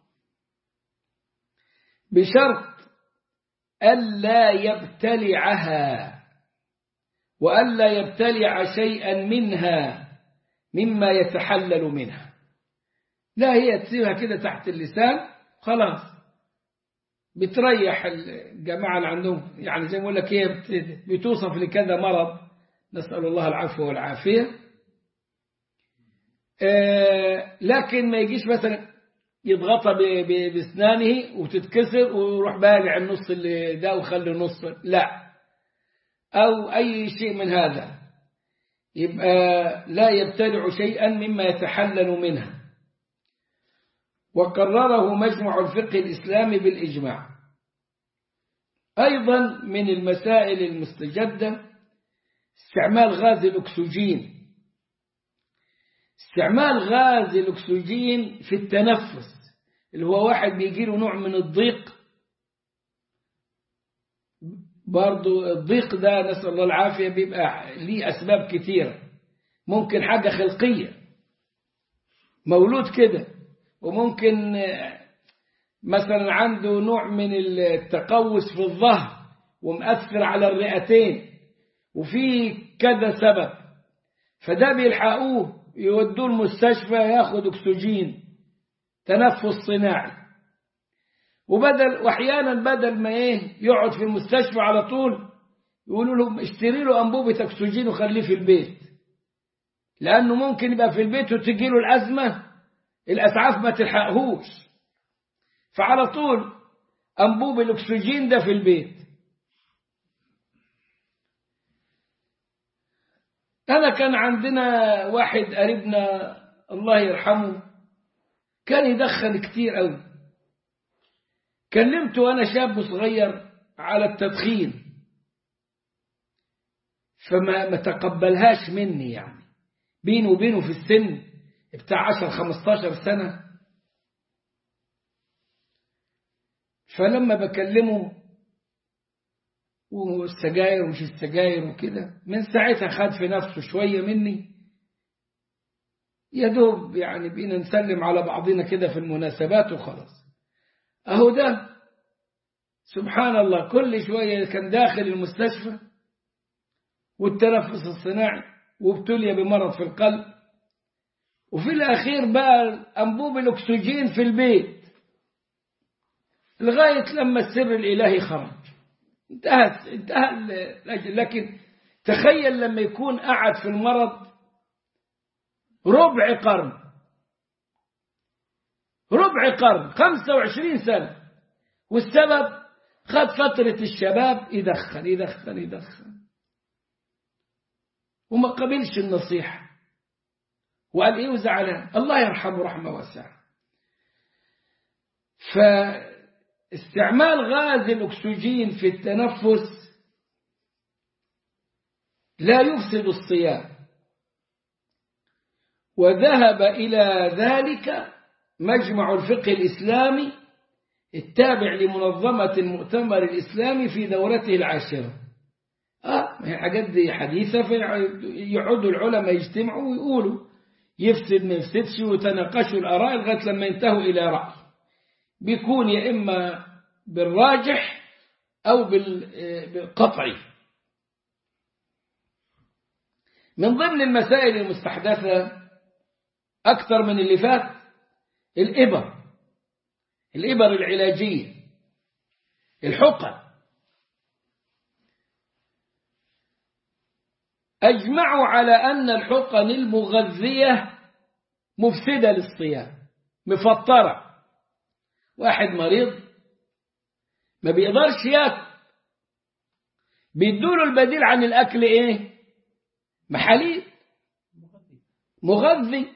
بشرط ألا يبتلعها وألا يبتلع شيئا منها مما يتحلل منها لا هي تسيبها كده تحت اللسان خلاص بتريح الجماعة اللي عندهم يعني زي ما بقول لك هي بتوصف لكذا مرض نسأل الله العفو والعافية آه لكن ما يجيش مثلا يضغطها باسنانه وتتكسر ويروح بالع النص اللي ده وخلي النص لا أو أي شيء من هذا يبقى لا يبتدع شيئا مما يتحلل منها وقرره مجمع الفقه الإسلامي بالإجماع أيضا من المسائل المستجدة استعمال غاز الأكسجين استعمال غاز الأكسجين في التنفس اللي هو واحد بيجي له نوع من الضيق برضو الضيق ده نسأل الله العافية بيبقى ليه أسباب كثيرة ممكن حاجة خلقية مولود كده وممكن مثلا عنده نوع من التقوس في الظهر ومأثر على الرئتين وفي كذا سبب فده بيلحقوه يودوه المستشفى ياخد أكسجين تنفس صناعي وبدل واحيانا بدل ما ايه يقعد في المستشفى على طول يقولوا له اشتري له انبوبه اكسجين وخليه في البيت لانه ممكن يبقى في البيت وتجي له الازمه الاسعاف ما تلحقهوش فعلى طول انبوب الاكسجين ده في البيت انا كان عندنا واحد قريبنا الله يرحمه كان يدخن كتير قوي كلمته وأنا شاب صغير على التدخين فما ما تقبلهاش مني يعني بينه وبينه في السن بتاع 10 15 سنة فلما بكلمه والسجاير ومش السجاير وكده من ساعتها خد في نفسه شوية مني يا دوب يعني بقينا نسلم على بعضنا كده في المناسبات وخلاص أهو ده سبحان الله كل شوية كان داخل المستشفى والتنفس الصناعي وابتلي بمرض في القلب وفي الأخير بقى أنبوب الأكسجين في البيت لغاية لما السر الإلهي خرج انتهت انتهى لكن تخيل لما يكون قاعد في المرض ربع قرن ربع قرن 25 سنة والسبب خد فترة الشباب يدخن يدخن يدخن وما قبلش النصيحة وقال ايه وزعلان الله يرحمه رحمة واسعة فاستعمال غاز الأكسجين في التنفس لا يفسد الصيام وذهب إلى ذلك مجمع الفقه الإسلامي التابع لمنظمة المؤتمر الإسلامي في دورته العاشرة آه هي حاجات دي حديثة فيقعدوا العلماء يجتمعوا ويقولوا يفسد ما يفسدش وتناقشوا الآراء لغاية لما ينتهوا إلى رأي بيكون يا إما بالراجح أو بالقطعي من ضمن المسائل المستحدثة أكثر من اللي فات الإبر الإبر العلاجية الحقن أجمعوا على أن الحقن المغذية مفسدة للصيام مفطرة واحد مريض ما بيقدرش ياكل بيدوله البديل عن الأكل إيه محاليل مغذي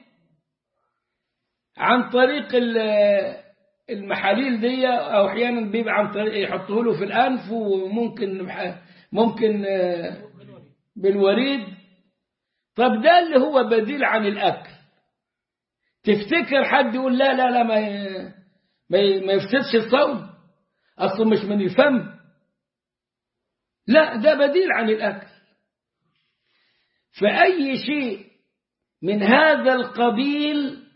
عن طريق المحاليل دي أو أحيانا بيبقى عن طريق يحطوه له في الأنف وممكن ممكن بالوريد طب ده اللي هو بديل عن الأكل تفتكر حد يقول لا لا لا ما ما يفسدش الصوم أصله مش من الفم لا ده بديل عن الأكل فأي شيء من هذا القبيل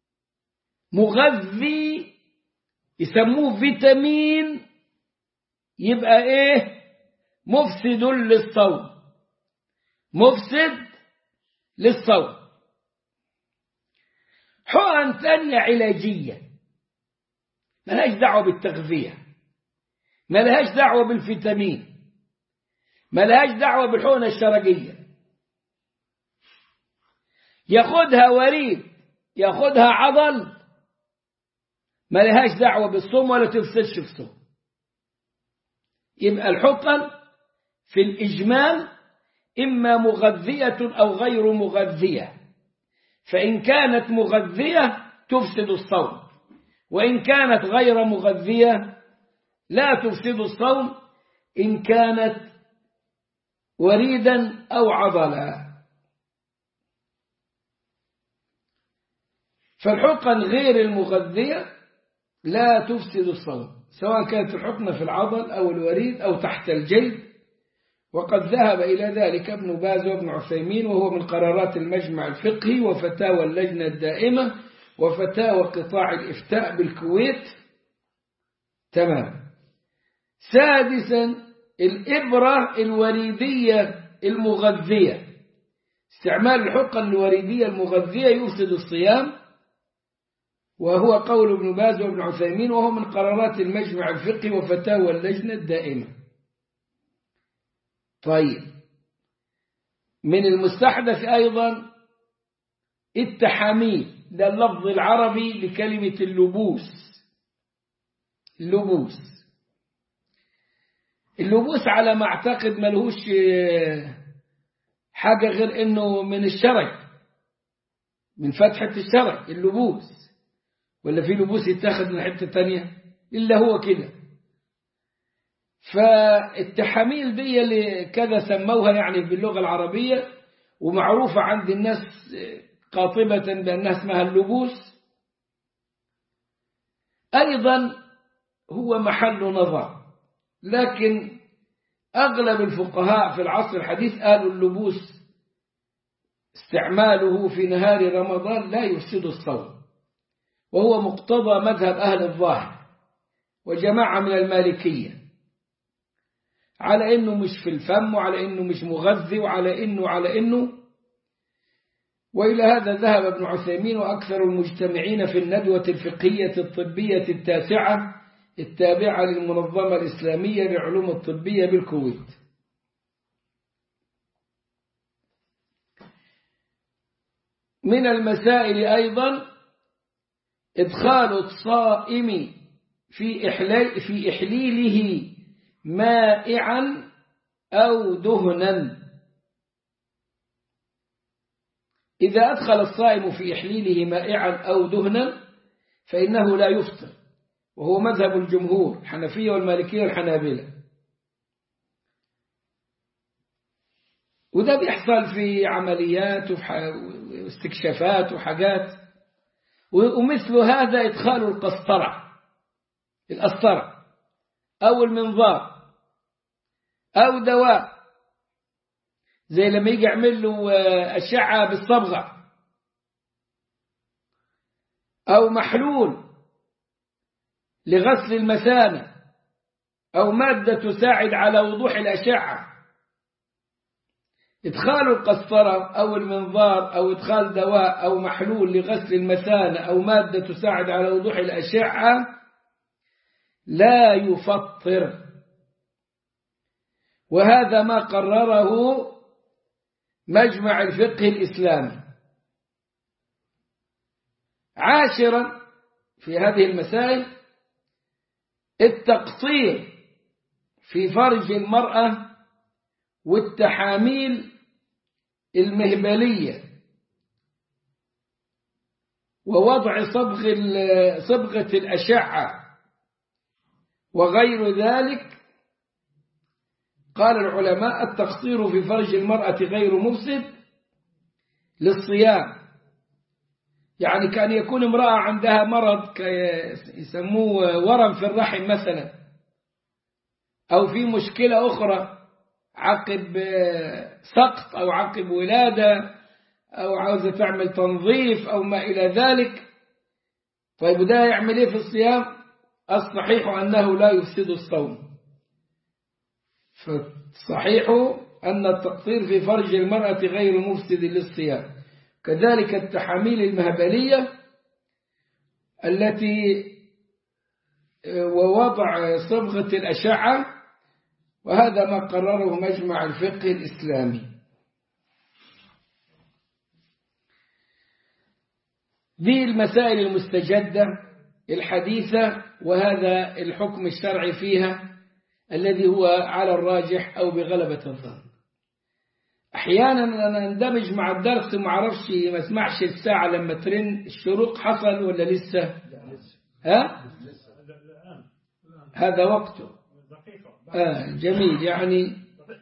مغذي يسموه فيتامين يبقى ايه مفسد للصوم مفسد للصوم حقن ثانية علاجية ملهاش دعوة بالتغذية ملهاش دعوة بالفيتامين ملهاش دعوة بالحقنة الشرجية ياخدها وريد ياخدها عضل ملهاش دعوة بالصوم ولا تفسدش في الصوم يبقى الحقن في الإجمال إما مغذية أو غير مغذية فإن كانت مغذية تفسد الصوم وإن كانت غير مغذية لا تفسد الصوم إن كانت وريدا أو عضلا فالحقن غير المغذية لا تفسد الصوم سواء كانت الحقنة في العضل أو الوريد أو تحت الجلد وقد ذهب إلى ذلك ابن باز وابن عثيمين وهو من قرارات المجمع الفقهي وفتاوى اللجنة الدائمة وفتاوى قطاع الإفتاء بالكويت تمام سادسا الإبرة الوريدية المغذية استعمال الحقن الوريدية المغذية يفسد الصيام وهو قول ابن باز وابن عثيمين وهو من قرارات المجمع الفقهي وفتاوى اللجنة الدائمة طيب من المستحدث أيضا التحاميل ده اللفظ العربي لكلمة اللبوس اللبوس اللبوس على ما اعتقد ملهوش حاجة غير انه من الشرج من فتحة الشرج اللبوس ولا في لبوس يتاخد من حتة تانية إلا هو كده فالتحاميل دي اللي كذا سموها يعني باللغة العربية ومعروفة عند الناس قاطبة بأنها اسمها اللبوس أيضا هو محل نظر لكن أغلب الفقهاء في العصر الحديث قالوا اللبوس استعماله في نهار رمضان لا يفسد الصوم وهو مقتضى مذهب أهل الظاهر وجماعة من المالكية على إنه مش في الفم وعلى إنه مش مغذي وعلى إنه على إنه وإلى هذا ذهب ابن عثيمين وأكثر المجتمعين في الندوة الفقهية الطبية التاسعة التابعة للمنظمة الإسلامية للعلوم الطبية بالكويت من المسائل أيضا إدخال الصائم في, إحلي في إحليله مائعا أو دهنا إذا أدخل الصائم في إحليله مائعا أو دهنا فإنه لا يفطر وهو مذهب الجمهور الحنفية والمالكية والحنابلة وده بيحصل في عمليات واستكشافات وحاجات ومثل هذا إدخال القسطرة القسطرة أو المنظار أو دواء زي لما يجي يعمل له أشعة بالصبغة أو محلول لغسل المثانة أو مادة تساعد على وضوح الأشعة إدخال القسطرة أو المنظار أو إدخال دواء أو محلول لغسل المثانة أو مادة تساعد على وضوح الأشعة لا يفطر وهذا ما قرره مجمع الفقه الإسلامي عاشرا في هذه المسائل التقصير في فرج المرأة والتحاميل المهبلية ووضع صبغ صبغة الأشعة وغير ذلك قال العلماء التقصير في فرج المرأة غير مفسد للصيام يعني كان يكون امرأة عندها مرض يسموه ورم في الرحم مثلا أو في مشكلة أخرى عقب سقط أو عقب ولادة أو عاوزة تعمل تنظيف أو ما إلى ذلك طيب ده يعمل إيه في الصيام الصحيح أنه لا يفسد الصوم فالصحيح أن التقصير في فرج المرأة غير مفسد للصيام كذلك التحاميل المهبلية التي ووضع صبغة الأشعة وهذا ما قرره مجمع الفقه الإسلامي دي المسائل المستجدة الحديثة وهذا الحكم الشرعي فيها الذي هو على الراجح أو بغلبة الظن أحيانا أنا اندمج مع الدرس وما اعرفش ما اسمعش الساعة لما ترن الشروق حصل ولا لسه ها هذا وقته آه جميل يعني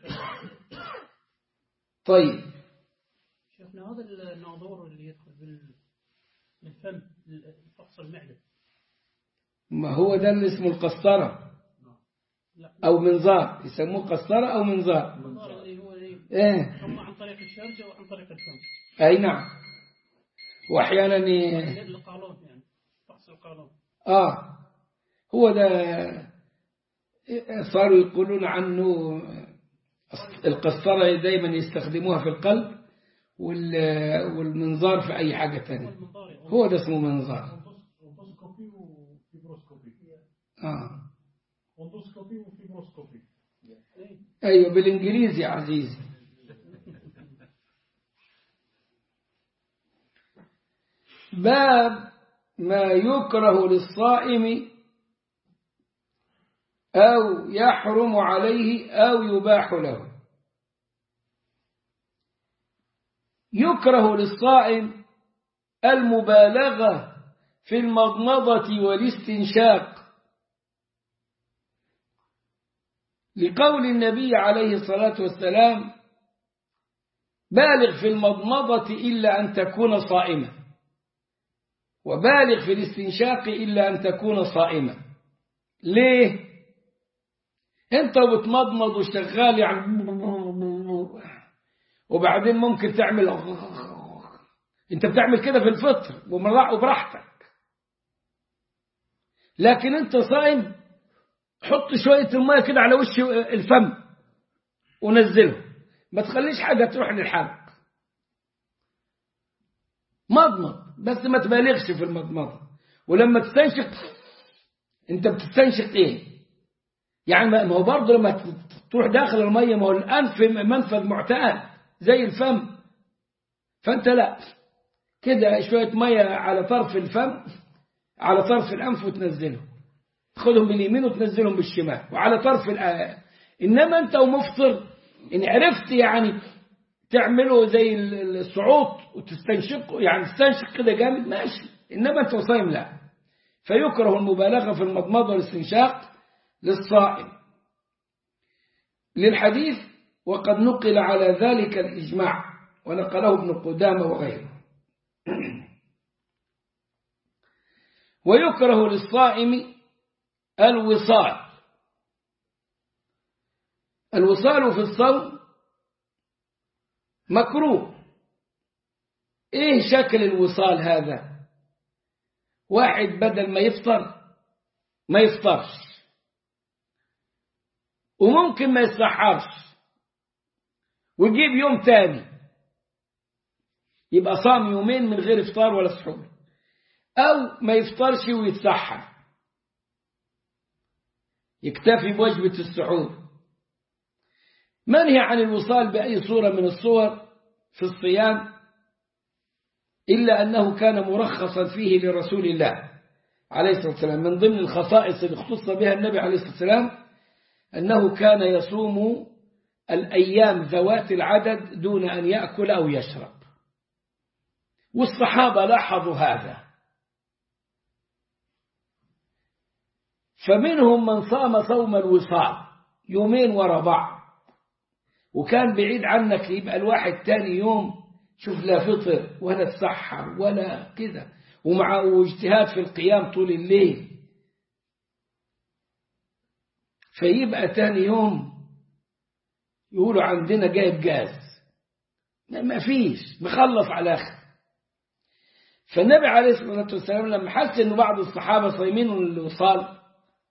طيب شفنا هذا الناظور اللي يدخل بالفم فحص المعدة ما هو ده اللي اسمه القسطرة أو منظار يسموه قسطرة أو منظار النظار اللي هو إيه إيه إما عن طريق الشرجة وعن طريق الفم أي نعم وأحيانا ي- القولون يعني فحص القولون آه هو ده صاروا يقولون عنه القسطرة دايما يستخدموها في القلب وال- والمنظار في أي حاجة تانية المنظار هو ده اسمه منظار اندوسكوبي وفيبروسكوبي آه. اندوسكوبي وفيبروسكوبي أيوة بالإنجليزي يا عزيزي باب ما يكره للصائم أو يحرم عليه أو يباح له يكره للصائم المبالغة في المضمضة والاستنشاق لقول النبي عليه الصلاة والسلام بالغ في المضمضة إلا أن تكون صائما وبالغ في الاستنشاق إلا أن تكون صائما ليه؟ أنت بتمضمض وشغال يعني وبعدين ممكن تعمل أنت بتعمل كده في الفطر وبراحتك لكن أنت صائم حط شوية الماء كده على وش الفم ونزله ما تخليش حاجة تروح للحلق مضمض بس ما تبالغش في المضمضة ولما تستنشق انت بتستنشق ايه يعني ما هو برضه لما تروح داخل المية ما هو الأنف منفذ معتاد زي الفم فانت لا كده شوية مية على طرف الفم على طرف الأنف وتنزله تاخذهم باليمين وتنزلهم بالشمال وعلى طرف الآ... إنما أنت ومفطر إن عرفت يعني تعمله زي الصعود وتستنشقه يعني تستنشق كده جامد ماشي إنما أنت صايم لا فيكره المبالغة في المضمضة والاستنشاق للصائم للحديث وقد نقل على ذلك الإجماع ونقله ابن قدامة وغيره ويكره للصائم الوصال الوصال في الصوم مكروه ايه شكل الوصال هذا واحد بدل ما يفطر ما يفطرش وممكن ما يتسحرش ويجيب يوم تاني يبقى صام يومين من غير افطار ولا سحور أو ما يفطرش ويتسحر يكتفي بوجبة السحور منهي عن الوصال بأي صورة من الصور في الصيام إلا أنه كان مرخصا فيه لرسول الله عليه الصلاة والسلام من ضمن الخصائص اللي اختص بها النبي عليه الصلاة والسلام أنه كان يصوم الأيام ذوات العدد دون أن يأكل أو يشرب والصحابة لاحظوا هذا فمنهم من صام صوم الوصال يومين ورا بعض وكان بعيد عنك يبقى الواحد تاني يوم شوف لا فطر ولا تسحر ولا كده ومع واجتهاد في القيام طول الليل فيبقى تاني يوم يقولوا عندنا جايب جاز ما فيش مخلص على اخر فالنبي عليه الصلاة والسلام لما حس أن بعض الصحابة صايمين الوصال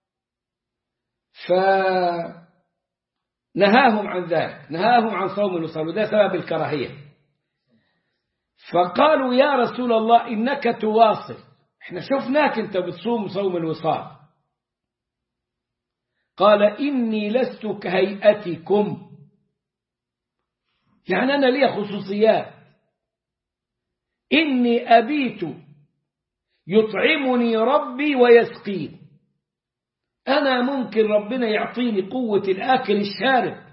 فنهاهم عن ذلك نهاهم عن صوم الوصال وده سبب الكراهية فقالوا يا رسول الله إنك تواصل احنا شفناك انت بتصوم صوم الوصال قال إني لست كهيئتكم يعني أنا لي خصوصيات إني أبيت يطعمني ربي ويسقين أنا ممكن ربنا يعطيني قوة الآكل الشارب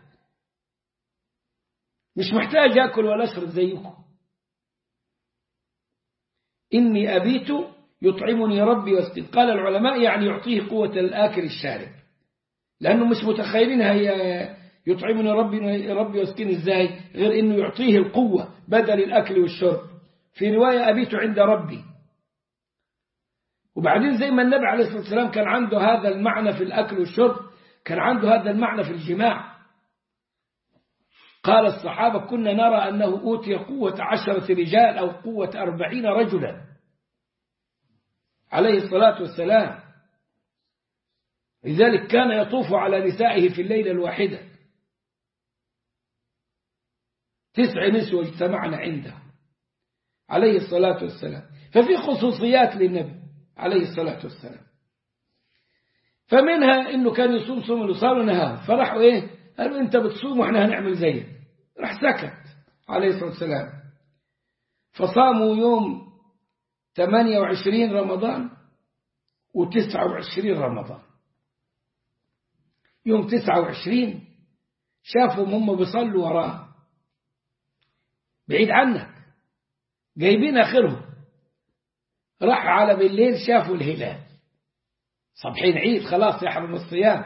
مش محتاج أكل ولا أشرب زيكم إني أبيت يطعمني ربي ويسقين قال العلماء يعني يعطيه قوة الآكل الشارب لأنه مش متخيلين هي يطعمني ربي ربي ويسقين إزاي غير إنه يعطيه القوة بدل الأكل والشرب في رواية أبيت عند ربي وبعدين زي ما النبي عليه الصلاة والسلام كان عنده هذا المعنى في الأكل والشرب كان عنده هذا المعنى في الجماع قال الصحابة كنا نرى أنه أوتي قوة عشرة رجال أو قوة أربعين رجلا عليه الصلاة والسلام لذلك كان يطوف على نسائه في الليلة الواحدة تسع نسوة اجتمعنا عنده عليه الصلاة والسلام ففي خصوصيات للنبي عليه الصلاة والسلام فمنها انه كان يصوم صوم الوصال ونهاه فراحوا ايه قالوا انت بتصوم واحنا هنعمل زيك راح سكت عليه الصلاة والسلام فصاموا يوم 28 رمضان و29 رمضان يوم 29 شافهم هم بيصلوا وراه بعيد عنك جايبين آخرهم راح على بالليل شافوا الهلال صبحين عيد خلاص يحرم الصيام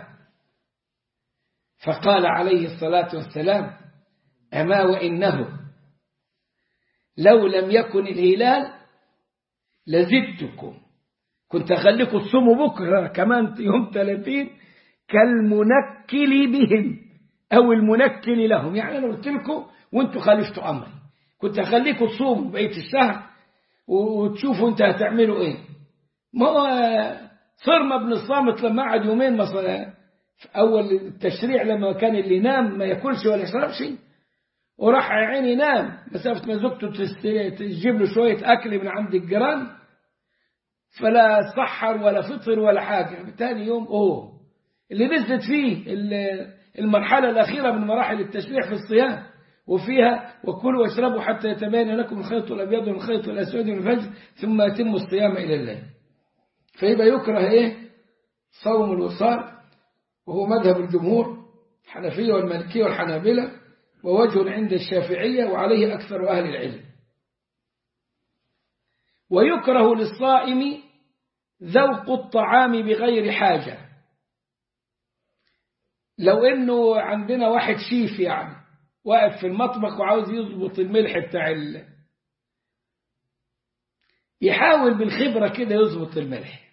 فقال عليه الصلاة والسلام أما وإنه لو لم يكن الهلال لزدتكم كنت أخليكم تصوموا بكرة كمان يوم 30 كالمنكل بهم أو المنكل لهم يعني أنا قلت لكم وانتم خالفتوا أمري كنت أخليكم تصوموا بقية الشهر وتشوفوا انت هتعملوا ايه ما هو صرمة بن الصامت لما قعد يومين مثلا في أول التشريع لما كان اللي ينام ما ياكلش ولا يشربش وراح يا عيني ينام مسافة ما زوجته تجيب له شوية أكل من عند الجيران فلا سحر ولا فطر ولا حاجة تاني يوم أوه اللي نزلت فيه المرحلة الأخيرة من مراحل التشريع في الصيام وفيها وكلوا واشربوا حتى يتبين لكم الخيط الأبيض من الخيط الأسود من الفجر ثم يتم الصيام إلى الليل فيبقى يكره إيه صوم الوصال وهو مذهب الجمهور الحنفية والمالكية والحنابلة ووجه عند الشافعية وعليه أكثر أهل العلم ويكره للصائم ذوق الطعام بغير حاجة لو انه عندنا واحد شيف يعني واقف في المطبخ وعاوز يظبط الملح بتاع ال... يحاول بالخبرة كده يظبط الملح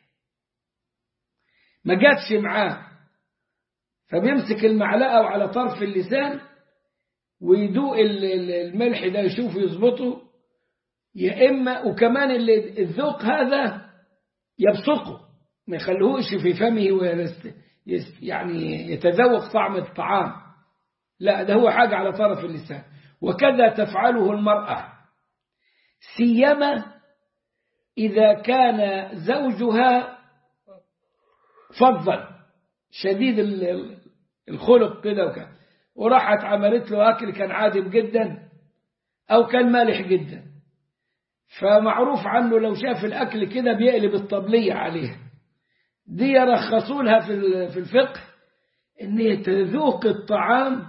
ما جاتش معاه فبيمسك المعلقة وعلى طرف اللسان ويدوق الملح ده يشوف يظبطه يا إما وكمان اللي الذوق هذا يبصقه ما يخليهوش في فمه يس- يعني يتذوق طعم الطعام لا ده هو حاجة على طرف اللسان وكذا تفعله المرأة سيما إذا كان زوجها فضل شديد ال- ال- الخلق كده وكده وراحت عملت له أكل كان عادم جدا أو كان مالح جدا فمعروف عنه لو شاف الأكل كده بيقلب الطبلية عليها دي يرخصوا لها في ال- في الفقه ان هي تذوق الطعام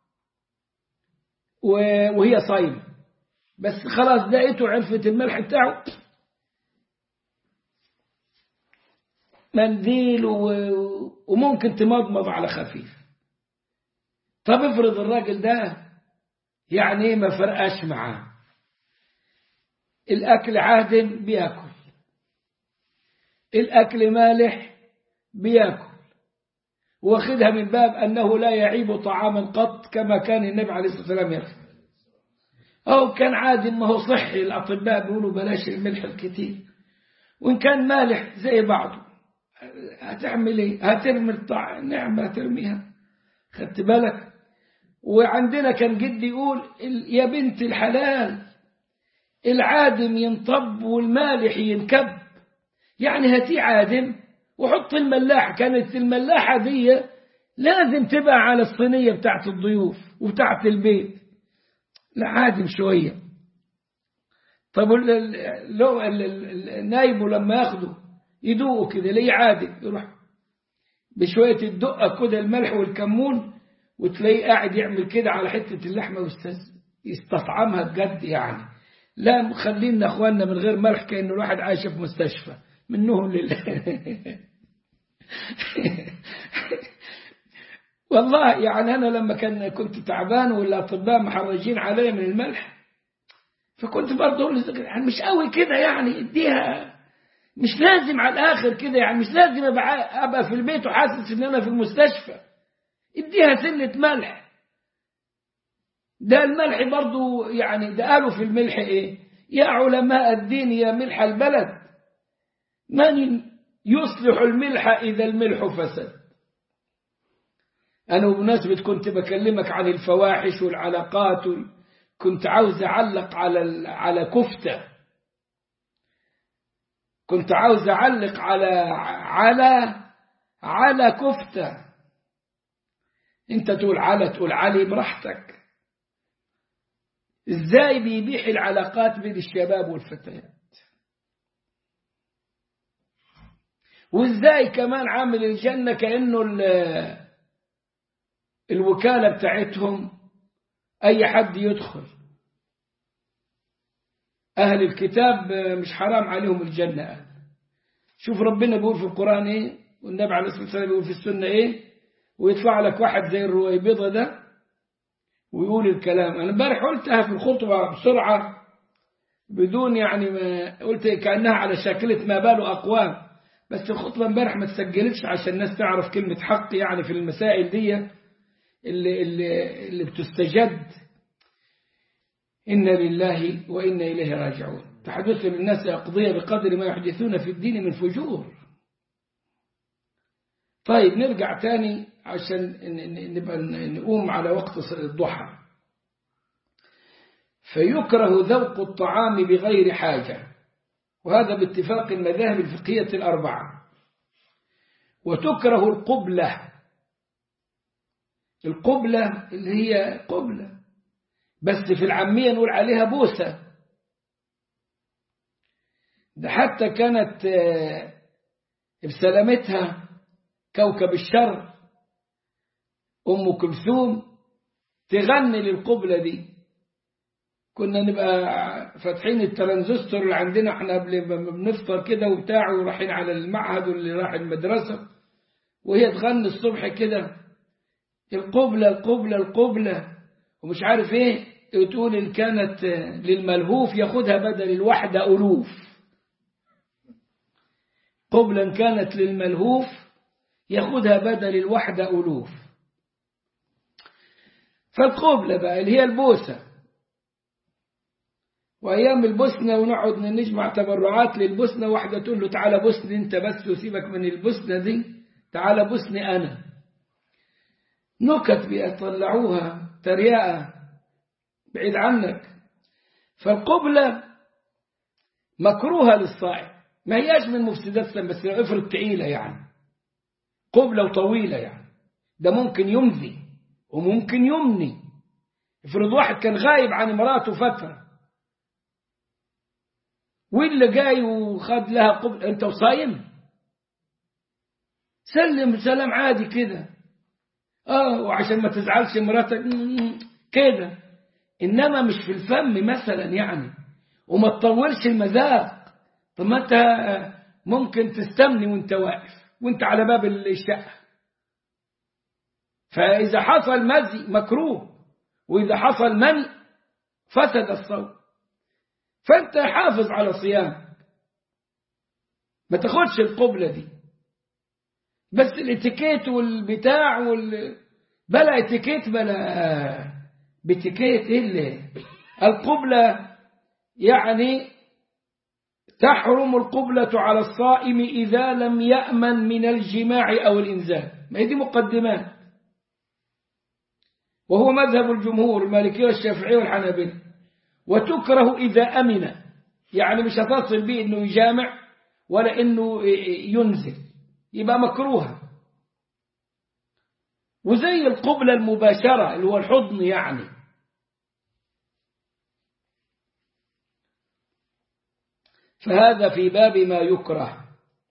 و- وهي صايمة بس خلاص دقته عرفت الملح بتاعه منديل و- وممكن تمضمض على خفيف طب افرض الراجل ده يعني ايه ما فرقاش معاه الأكل عادم بياكل الأكل مالح بياكل واخدها من باب أنه لا يعيب طعاما قط كما كان النبي عليه الصلاة والسلام يفعل أو كان عادي ما هو صحي الأطباء بيقولوا بلاش الملح الكتير وإن كان مالح زي بعضه هتعمل إيه هترمي الطعام نعم هترميها خدت بالك وعندنا كان جدي يقول ال- يا بنت الحلال العادم ينطب والمالح ينكب يعني هاتي عادم وحط الملاح كانت الملاحة دي لازم تبقى على الصينية بتاعت الضيوف وبتاعت البيت لا عادم شوية طب ال- ال- لو ال- ال- النايب لما ياخده يدوقه كده ليه عادم يروح بشوية الدقة كده الملح والكمون وتلاقيه قاعد يعمل كده على حتة اللحمة ويستز- يستطعمها بجد يعني لا خلينا اخواننا من غير ملح كأن الواحد عايش في مستشفى منهم لله والله يعني أنا لما كان كنت تعبان والأطباء محرجين علي من الملح فكنت برضه أقول للزوجة، يعني مش قوي كده يعني اديها مش لازم على الآخر كده يعني مش لازم أبقى, أبقى في البيت وحاسس إن أنا في المستشفى اديها سنة ملح ده الملح برضه يعني ده قالوا في الملح إيه يا علماء الدين يا ملح البلد من يصلح الملح إذا الملح فسد أنا بمناسبة كنت بكلمك عن الفواحش والعلاقات وال- كنت عاوز أعلق على ال- على كفتة كنت عاوز أعلق على على على كفتة أنت تقول على تقول علي براحتك إزاي بيبيح العلاقات بين الشباب والفتيات وإزاي كمان عامل الجنة كأنه ال- الوكالة بتاعتهم أي حد يدخل أهل الكتاب مش حرام عليهم الجنة قال. شوف ربنا بيقول في القرآن إيه والنبي عليه الصلاة والسلام بيقول في السنة إيه ويطلع لك واحد زي الرويبضة ده ويقول الكلام أنا امبارح قلتها في الخطبة بسرعة بدون يعني ما قلت كأنها على شاكلة ما باله أقوام بس الخطبة امبارح ما تسجلتش عشان الناس تعرف كلمة حق يعني في المسائل دي اللي, اللي, اللي بتستجد إن لله وإنا إليه راجعون تحدث للناس أقضية بقدر ما يحدثون في الدين من فجور طيب نرجع تاني عشان ن- ن- نبقى ن- نقوم على وقت الضحى فيكره ذوق الطعام بغير حاجة وهذا باتفاق المذاهب الفقهية الأربعة وتكره القبلة القبلة اللي هي قبلة بس في العامية نقول عليها بوسة ده حتى كانت آه، بسلامتها كوكب الشر أم كلثوم تغني للقبلة دي كنا نبقى فاتحين الترانزستور اللي عندنا احنا قبل ما بنفطر كده وبتاع ورايحين على المعهد واللي راح المدرسة وهي تغني الصبح كده القبلة القبلة القبلة ومش عارف ايه تقول إن كانت للملهوف ياخدها بدل الوحدة ألوف قبلة إن كانت للملهوف ياخدها بدل الوحدة ألوف فالقبلة بقى اللي هي البوسة وأيام البوسنة ونقعد نجمع تبرعات للبوسنة واحدة تقول له تعالى بوسني أنت بس وسيبك من البوسنة دي تعال بوسني أنا نكت بيطلعوها ترياءة بعيد عنك فالقبلة مكروهة للصائم ما هياش من مفسدات الصيام بس لو افرض تقيلة يعني قبلة وطويلة يعني ده ممكن يمذي وممكن يمني افرض واحد كان غايب عن مراته فترة واللي جاي وخد لها قبل انت وصايم سلم سلام عادي كده اه وعشان ما تزعلش مراتك كده انما مش في الفم مثلا يعني وما تطولش المذاق طب ما انت ممكن تستمني وانت واقف وانت على باب الشقه فاذا حصل مزي مكروه واذا حصل مني فسد الصوم فانت حافظ على صيامك ما تاخدش القبلة دي بس الاتيكيت والبتاع وال بلا اتيكيت بلا باتيكيت اللي القبلة يعني تحرم القبلة على الصائم إذا لم يأمن من الجماع أو الإنزال ما هي دي مقدمات وهو مذهب الجمهور المالكية والشافعية والحنابلة وتكره إذا أمن يعني مش هتصل به إنه يجامع ولا إنه ينزل يبقى مكروها وزي القبلة المباشرة اللي هو الحضن يعني فهذا في باب ما يكره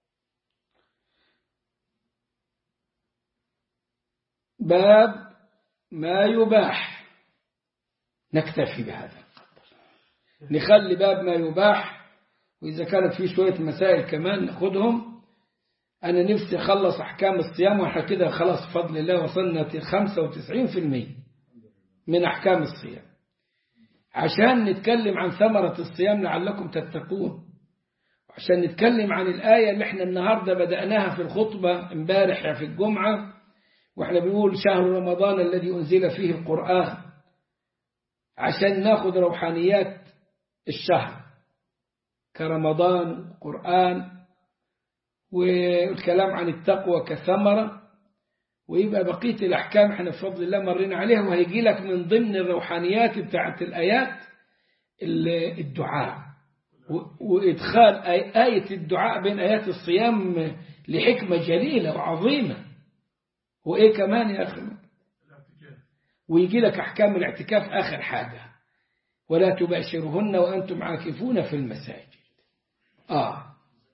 باب ما يباح نكتفي بهذا نخلي باب ما يباح وإذا كانت في شوية مسائل كمان ناخدهم أنا نفسي أخلص أحكام الصيام وإحنا كده خلاص بفضل الله وصلنا 95% من أحكام الصيام عشان نتكلم عن ثمرة الصيام لعلكم تتقون عشان نتكلم عن الآية اللي احنا النهاردة بدأناها في الخطبة امبارح في الجمعة واحنا بنقول شهر رمضان الذي أنزل فيه القرآن عشان ناخد روحانيات الشهر كرمضان قرآن والكلام عن التقوى كثمرة ويبقى بقية الأحكام احنا بفضل الله مرينا عليها وهيجي لك من ضمن الروحانيات بتاعت الآيات الدعاء وإدخال آية الدعاء بين آيات الصيام لحكمة جليلة وعظيمة وإيه كمان يا أخي ويجي لك أحكام الاعتكاف آخر حاجة ولا تباشرهن وأنتم عاكفون في المساجد آه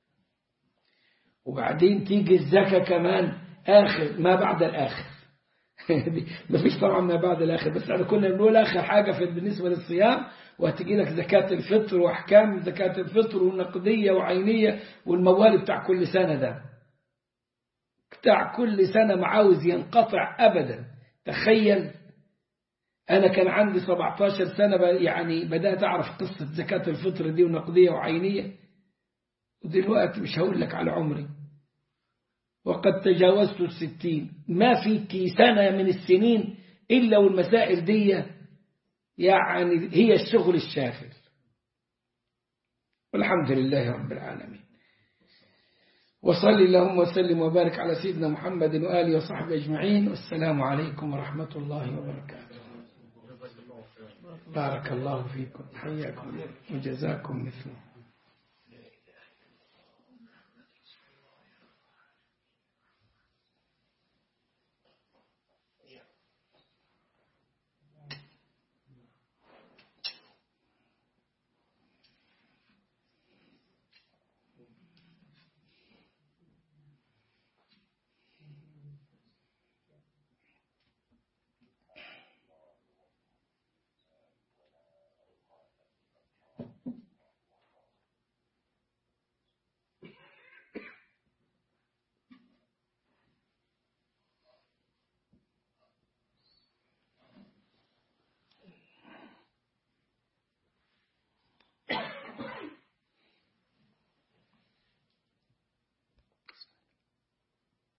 وبعدين تيجي الزكاة كمان آخر ما بعد الآخر ما فيش طبعا ما بعد الآخر بس احنا كنا بنقول آخر حاجة في بالنسبة للصيام وهتجي لك زكاة الفطر وأحكام زكاة الفطر والنقدية وعينية والموال بتاع كل سنة ده بتاع كل سنة ما عاوز ينقطع أبدا تخيل أنا كان عندي 17 سنة يعني بدأت أعرف قصة زكاة الفطر دي ونقدية وعينية ودلوقتي مش هقول لك على عمري وقد تجاوزت الستين ما في سنة من السنين إلا والمسائل دي يعني هي الشغل الشاغل والحمد لله رب العالمين وصل اللهم وسلم وبارك على سيدنا محمد وآله وصحبه أجمعين والسلام عليكم ورحمة الله وبركاته بارك الله فيكم حياكم وجزاكم مثله